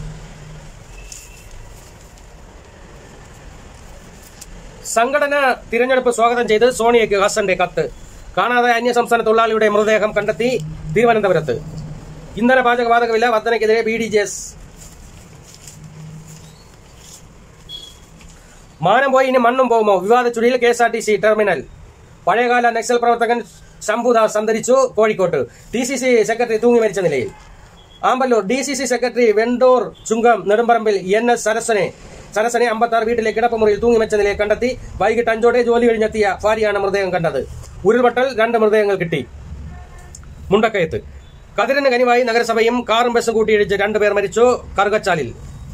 സംഘടന തിരഞ്ഞെടുപ്പ് സ്വാഗതം ചെയ്ത് സോണിയയ്ക്ക് ഹസന്റെ കത്ത് കാണാതെ അന്യസംസ്ഥാന തൊഴിലാളിയുടെ മൃതദേഹം കണ്ടെത്തി തിരുവനന്തപുരത്ത് ഇന്ധന പാചക വാതകവില്ല വർധനയ്ക്കെതിരെ ബി ഡി ജെ എസ് മാനം പോയി ഇനി മണ്ണും പോകുമോ വിവാദ ചുഴിയിൽ K S R T C terminal പഴയകാല നക്സൽ പ്രവർത്തകൻ ശംഭുദാസ് അന്തരിച്ചു കോഴിക്കോട്ട് ടി സി സി സെക്രട്ടറി തൂങ്ങി മരിച്ച നിലയിൽ Amballoor D C C secretary Vendoor Chungam Nedumparambil N S സരസനെ സരസനെ അമ്പത്താറ് വീട്ടിലെ കിടപ്പുമുറിയിൽ തൂങ്ങി മരിച്ച നിലയിൽ കണ്ടെത്തി വൈകിട്ട് അഞ്ചോടെ ജോലി കഴിഞ്ഞെത്തിയ ഭാര്യയാണ് മൃതദേഹം കണ്ടത് ഉരുൾപൊട്ടൽ രണ്ട് മൃതദേഹങ്ങൾ കിട്ടി മുണ്ടക്കയത്ത് കതിരന് കനിവായി നഗരസഭയും കാറും ബസ്സും കൂട്ടിയിടിച്ച് രണ്ടുപേർ മരിച്ചു കറുകച്ചാലിൽ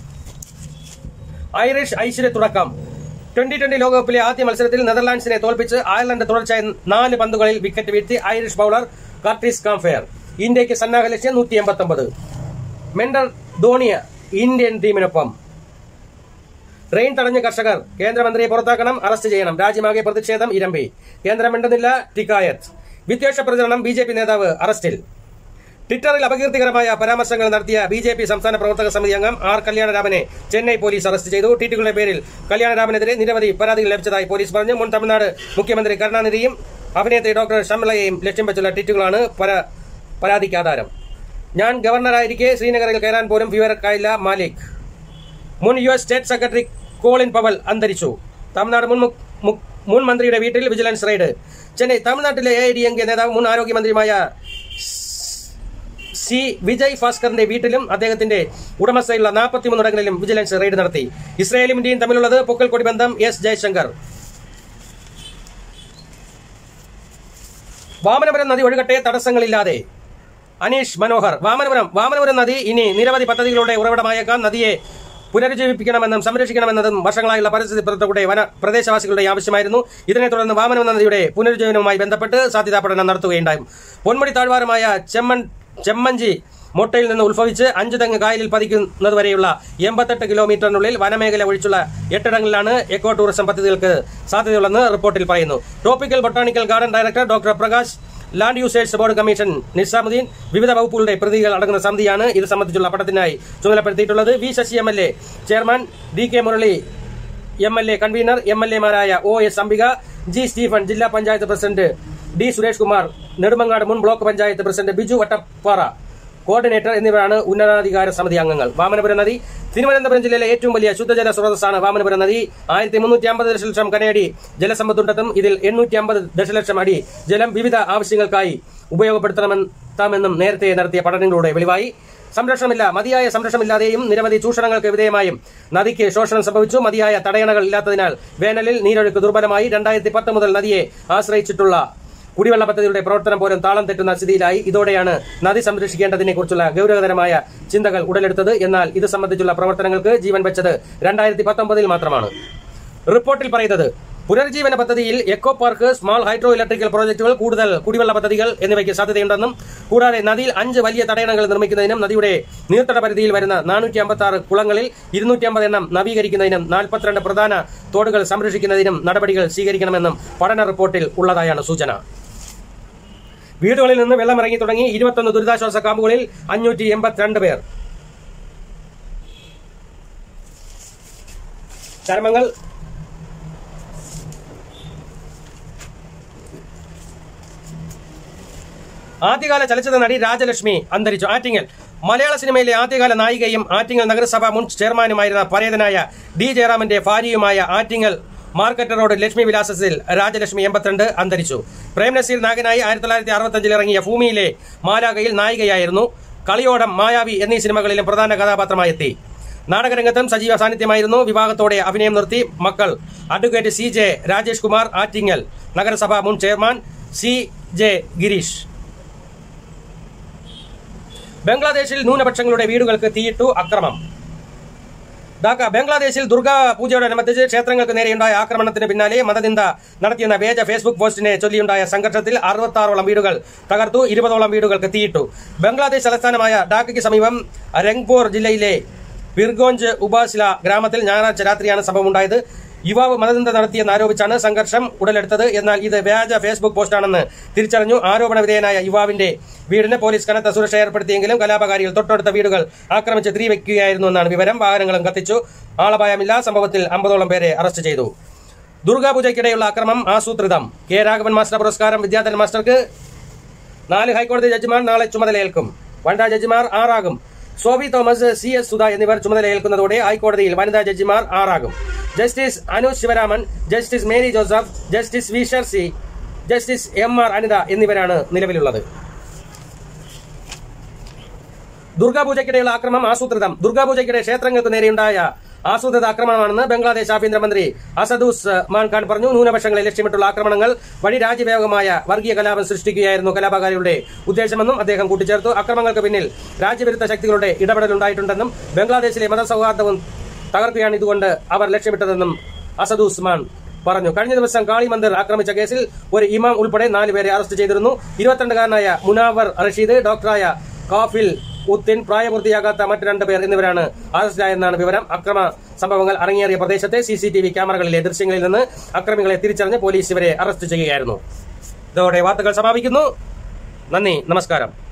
ഐറിഷ് ഐശ്വര്യ തുടക്കം ട്വന്റി ട്വന്റി ലോകകപ്പിലെ ആദ്യ മത്സരത്തിൽ നെതർലാൻഡ്സിനെ തോൽപ്പിച്ച് അയർലൻഡ് തുടർച്ചയായി നാല് പന്തുകളിൽ വിക്കറ്റ് വീഴ്ത്തി ഐറിഷ് ബൌളർ കർട്ടിസ് കാംഫെയർ ഇന്ത്യക്ക് സന്നാഹ ലക്ഷ്യം നൂറ്റി എൺപത്തി ഒമ്പത് മെൻഡർ ധോണിയ ഇന്ത്യൻ ടീമിനൊപ്പം ട്രെയിൻ തടഞ്ഞ കർഷകർ കേന്ദ്രമന്ത്രിയെ പുറത്താക്കണം അറസ്റ്റ് ചെയ്യണം രാജ്യമാകെ പ്രതിഷേധം ഇരമ്പി കേന്ദ്രം മിണ്ടുന്നില്ല ടിക്കായത്ത് വിദ്വേഷ പ്രചരണം ബി ജെ പി നേതാവ് അറസ്റ്റിൽ ട്വിറ്ററിൽ അപകീർത്തികരമായ പരാമർശങ്ങൾ നടത്തിയ ബി ജെ പി സംസ്ഥാന പ്രവർത്തക സമിതി അംഗം ആർ കല്യാണരാമനെ ചെന്നൈ പോലീസ് അറസ്റ്റ് ചെയ്തു ട്വീറ്റുകളുടെ പേരിൽ കല്യാണരാമനെതിരെ നിരവധി പരാതികൾ ലഭിച്ചതായി പോലീസ് പറഞ്ഞു മുൻ തമിഴ്നാട് മുഖ്യമന്ത്രി കരുണാനിധിയും അഭിനേത്രി ഡോക്ടർ ഷംലയെയും ലക്ഷ്യം വെച്ചുള്ള ട്വീറ്റുകളാണ് പര- പരാതിക്ക് ആധാരം ഞാൻ ഗവർണറായിരിക്കെ ശ്രീനഗറിൽ കയറാൻ പോലും വിവരക്കായില്ല മാലിക് മുൻ U S state secretary Colin Powell അന്തരിച്ചു തമിഴ്നാട് മുൻ മു- മു- മുൻ മന്ത്രിയുടെ വീട്ടിൽ വിജിലൻസ് റെയ്ഡ് ചെന്നൈ തമിഴ്നാട്ടിലെ A I D M K നേതാവ് മുൻ ആരോഗ്യമന്ത്രിയുമായ സി വിജയ് ഭാസ്കറിന്റെ വീട്ടിലും അദ്ദേഹത്തിന്റെ ഉടമസ്ഥയിലുള്ള നാൽപ്പത്തിമൂന്ന് ഇടങ്ങളിലും വിജിലൻസ് റെയ്ഡ് നടത്തി ഇസ്രായേലും ഇന്ത്യയും തമ്മിലുള്ളത് പൊക്കൽക്കൊടി ബന്ധം എസ് ജയശങ്കർ വാമനപുരം നദി ഒഴുകട്ടെ തടസ്സങ്ങളില്ലാതെ അനീഷ് മനോഹർ വാമനപുരം വാമനപുരം നദി ഇനി നിരവധി പദ്ധതികളുടെ ഉറവിടമായേക്കാം നദിയെ പുനരുജ്ജീവിപ്പിക്കണമെന്നും സംരക്ഷിക്കണമെന്നതും വർഷങ്ങളായുള്ള പരിസ്ഥിതി പ്രവർത്തകരുടെ വന പ്രദേശവാസികളുടെ ആവശ്യമായിരുന്നു ഇതിനെ തുടർന്ന് വാമന നദിയുടെ പുനരുജ്ജീവനവുമായി ബന്ധപ്പെട്ട് സാധ്യതാ പഠനം നടത്തുകയുണ്ടായും പൊന്മുടി താഴ്വാരമായ ചെമ്മൺ ചെമ്മഞ്ചി മൊട്ടയിൽ നിന്ന് ഉത്ഭവിച്ച് അഞ്ചു തെങ്ങ് കായലിൽ പതിക്കുന്നതുവരെയുള്ള എൺപത്തെട്ട് കിലോമീറ്ററിനുള്ളിൽ വനമേഖല ഒഴിച്ചുള്ള എട്ടിടങ്ങളിലാണ് എക്കോ ടൂറിസം പദ്ധതികൾക്ക് സാധ്യതയുള്ളതെന്ന് റിപ്പോർട്ടിൽ പറയുന്നു tropical botanical garden director doctor Prakash land users board commission Nizamuddin വിവിധ വകുപ്പുകളുടെ പ്രതിനിധികൾ അടങ്ങുന്ന സമിതിയാണ് ഇത് സംബന്ധിച്ചുള്ള പഠനത്തിനായി ചുമതലപ്പെടുത്തിയിട്ടുള്ളത് V Sasi M L A chairman D K Murali M L A convener M L എമാരായ O S Ambika G Stephen ജില്ലാ പഞ്ചായത്ത് പ്രസിഡന്റ് ഡി സുരേഷ് കുമാർ നെടുമങ്ങാട് മുൻ block panchayat president Biju Vattappara coordinator എന്നിവരാണ് ഉന്നതാധികാര സമിതി അംഗങ്ങൾ വാമനപുരം നദി തിരുവനന്തപുരം ജില്ലയിലെ ഏറ്റവും വലിയ ശുദ്ധജല സ്രോതസ്സാണ് വാമനപുരം നദി ആയിരത്തി മുന്നൂറ്റി അമ്പത് ദശലക്ഷം കനയടി ജലസമ്പത്തുണ്ടെന്നും ഇതിൽ എണ്ണൂറ്റി അമ്പത് ദശലക്ഷം അടി ജലം വിവിധ ആവശ്യങ്ങൾക്കായി ഉപയോഗപ്പെടുത്തണമെന്നും നേരത്തെ നടത്തിയ പഠനങ്ങളിലൂടെ വെളിവായി സംരക്ഷണമില്ല മതിയായ സംരക്ഷണമില്ലാതെയും നിരവധി ചൂഷണങ്ങൾക്ക് വിധേയമായും നദിക്ക് ശോഷണം സംഭവിച്ചു മതിയായ തടയണകൾ ഇല്ലാത്തതിനാൽ വേനലിൽ നീരൊഴുക്ക് ദുർബലമായി രണ്ടായിരത്തി പത്ത് മുതൽ നദിയെ ആശ്രയിച്ചിട്ടുള്ള കുടിവെള്ള പദ്ധതിയുടെ പ്രവർത്തനം പോലും താളം തെറ്റുന്ന സ്ഥിതിയിലായി ഇതോടെയാണ് നദി സംരക്ഷിക്കേണ്ടതിനെ കുറിച്ചുള്ള ഗൗരവതരമായ ചിന്തകൾ ഉടലെടുത്തത് എന്നാൽ ഇത് സംബന്ധിച്ചുള്ള പ്രവർത്തനങ്ങൾക്ക് ജീവൻ വെച്ചത് രണ്ടായിരത്തി പത്തൊമ്പതിൽ മാത്രമാണ് റിപ്പോർട്ടിൽ പറയുന്നത് പുനർജീവന പദ്ധതിയിൽ eco park small hydro electrical പ്രോജക്റ്റുകൾ കൂടുതൽ കുടിവെള്ള പദ്ധതികൾ എന്നിവയ്ക്ക് സാധ്യതയുണ്ടെന്നും കൂടാതെ നദിയിൽ അഞ്ച് വലിയ തടയണകൾ നിർമ്മിക്കുന്നതിനും നദിയുടെ നീർത്തട പരിധിയിൽ വരുന്ന നാനൂറ്റി അമ്പത്തി ആറ് കുളങ്ങളിൽ ഇരുന്നൂറ്റി അമ്പത് എണ്ണം നവീകരിക്കുന്നതിനും നാൽപ്പത്തിരണ്ട് പ്രധാന തോടുകൾ സംരക്ഷിക്കുന്നതിനും നടപടികൾ സ്വീകരിക്കണമെന്നും പഠന റിപ്പോർട്ടിൽ ഉള്ളതായാണ് സൂചന വീടുകളിൽ നിന്ന് വെള്ളം ഇറങ്ങി തുടങ്ങി ഇരുപത്തൊന്ന് ദുരിതാശ്വാസ ക്യാമ്പുകളിൽ അഞ്ഞൂറ്റി എൺപത്തിരണ്ട് പേർ ചരമങ്ങൾ ആദ്യകാല ചലച്ചിത്ര നടി രാജലക്ഷ്മി അന്തരിച്ചു ആറ്റിങ്ങൽ മലയാള സിനിമയിലെ ആദ്യകാല നായികയും ആറ്റിങ്ങൽ നഗരസഭ മുൻ ചെയർമാനുമായിരുന്ന പരേതനായ ഡി ജയറാമിന്റെ ഭാര്യയുമായ ആറ്റിങ്ങൽ മാർക്കറ്റ് റോഡ് ലക്ഷ്മി വിലാസത്തിൽ രാജലക്ഷ്മി എൺപത്തിരണ്ട് അന്തരിച്ചു പ്രേം നസീർ നായകനായി ആയിരത്തി തൊള്ളായിരത്തി അറുപത്തഞ്ചിൽ ഇറങ്ങിയ ഭൂമിയിലെ മാലാകയിൽ നായികയായിരുന്നു കളിയോടം മായാവി എന്നീ സിനിമകളിലും പ്രധാന കഥാപാത്രമായി എത്തി നാടകരംഗത്തും സജീവ സാന്നിധ്യമായിരുന്നു വിവാഹത്തോടെ അഭിനയം നിർത്തി മക്കൾ advocate C J Rajesh Kumar Attingal നഗരസഭ മുൻ ചെയർമാൻ സി ജെ ഗിരീഷ് ബംഗ്ലാദേശിൽ ന്യൂനപക്ഷങ്ങളുടെ വീടുകൾക്ക് തീയിട്ടു അക്രമം ഢാക്ക ബംഗ്ലാദേശിൽ ദുർഗാ പൂജയോടനുബന്ധിച്ച് ക്ഷേത്രങ്ങൾക്ക് നേരെയുണ്ടായ ആക്രമണത്തിന് പിന്നാലെ മതനിന്ദ നടത്തിയെന്ന വേജ ഫേസ്ബുക്ക് പോസ്റ്റിനെ ചൊല്ലിയുണ്ടായ സംഘർഷത്തിൽ അറുപത്താറോളം വീടുകൾ തകർത്തു ഇരുപതോളം വീടുകൾക്ക് തീയിട്ടു ബംഗ്ലാദേശ് തലസ്ഥാനമായ ഢാക്കയ്ക്ക് സമീപം രംഗ്പൂർ ജില്ലയിലെ പിർഗോഞ്ച് ഉപാസില ഗ്രാമത്തിൽ ഞായറാഴ്ച രാത്രിയാണ് സംഭവമുണ്ടായത് യുവാവ് മതനിന്ദ നടത്തിയെന്ന് ആരോപിച്ചാണ് സംഘർഷം ഉടലെടുത്തത് എന്നാൽ ഇത് വ്യാജ ഫേസ്ബുക്ക് പോസ്റ്റാണെന്ന് തിരിച്ചറിഞ്ഞു ആരോപണ വിധേയനായ യുവാവിന്റെ വീടിന് പോലീസ് കനത്ത സുരക്ഷ ഏർപ്പെടുത്തിയെങ്കിലും കലാപകാരികൾ തൊട്ടടുത്ത വീടുകൾ ആക്രമിച്ച് തീ വയ്ക്കുകയായിരുന്നു എന്നാണ് വിവരം വാഹനങ്ങളും കത്തിച്ചു ആളപായമില്ല സംഭവത്തിൽ അമ്പതോളം പേരെ അറസ്റ്റ് ചെയ്തു ദുർഗാപൂജയ്ക്കിടെയുള്ള അക്രമം ആസൂത്രിതം കെ രാഘവൻ മാസ്റ്റർ പുരസ്കാരം വിദ്യാധരൻ മാസ്റ്റർക്ക് നാല് ഹൈക്കോടതി ജഡ്ജിമാർ നാളെ ചുമതലയേൽക്കും വനിതാ ജഡ്ജിമാർ ആറാകും Sobi Thomas C S Sudha എന്നിവർ ചുമതലയേൽക്കുന്നതോടെ ഹൈക്കോടതിയിൽ വനിതാ ജഡ്ജിമാർ ആറാകും justice Anuj Sivaraman justice Mary Joseph justice V Shircy justice M R Anitha എന്നിവരാണ് നിലവിലുള്ളത് ദുർഗാപൂജയ്ക്കിടെയുള്ള ആക്രമണം ആസൂത്രിതം ദുർഗാപൂജയ്ക്കിടെ ക്ഷേത്രങ്ങൾക്ക് നേരെയുണ്ടായ ആസൂത്രിത ആക്രമണമാണെന്ന് ബംഗ്ലാദേശ് ആഭ്യന്തരമന്ത്രി അസദൂസ് മാൻ ഖാൻ പറഞ്ഞു ന്യൂനപക്ഷങ്ങളെ ലക്ഷ്യമിട്ടുള്ള ആക്രമണങ്ങൾ വഴി രാജ്യവ്യാപകമായ വർഗീയ കലാപം സൃഷ്ടിക്കുകയായിരുന്നു കലാപകാരികളുടെ ഉദ്ദേശമെന്നും അദ്ദേഹം കൂട്ടിച്ചേർത്തു അക്രമങ്ങൾക്ക് പിന്നിൽ രാജ്യവിരുദ്ധ ശക്തികളുടെ ഇടപെടലുണ്ടായിട്ടുണ്ടെന്നും ബംഗ്ലാദേശിലെ മതസൗഹാർദ്ദവും തകർക്കുകയാണ് ഇതുകൊണ്ട് അവർ ലക്ഷ്യമിട്ടതെന്നും അസദുസ്മാൻ പറഞ്ഞു കഴിഞ്ഞ ദിവസം കാളി മന്ദിർ ആക്രമിച്ച കേസിൽ ഒരു ഇമാം ഉൾപ്പെടെ നാലുപേരെ അറസ്റ്റ് ചെയ്തിരുന്നു ഇരുപത്തിരണ്ടുകാരനായ മുനാവർ റഷീദ് ഡോക്ടറായ കാഫിൽ ഉത്തിൻ പ്രായപൂർത്തിയാകാത്ത മറ്റ് രണ്ടുപേർ എന്നിവരാണ് അറസ്റ്റിലായെന്നാണ് വിവരം അക്രമ സംഭവങ്ങൾ അരങ്ങേറിയ പ്രദേശത്തെ സി സി ടി വി ക്യാമറകളിലെ ദൃശ്യങ്ങളിൽ നിന്ന് അക്രമികളെ തിരിച്ചറിഞ്ഞ് പോലീസ് ഇവരെ അറസ്റ്റ് ചെയ്യുകയായിരുന്നു ഇതോടെ വാർത്തകൾ സമാപിക്കുന്നു നന്ദി നമസ്കാരം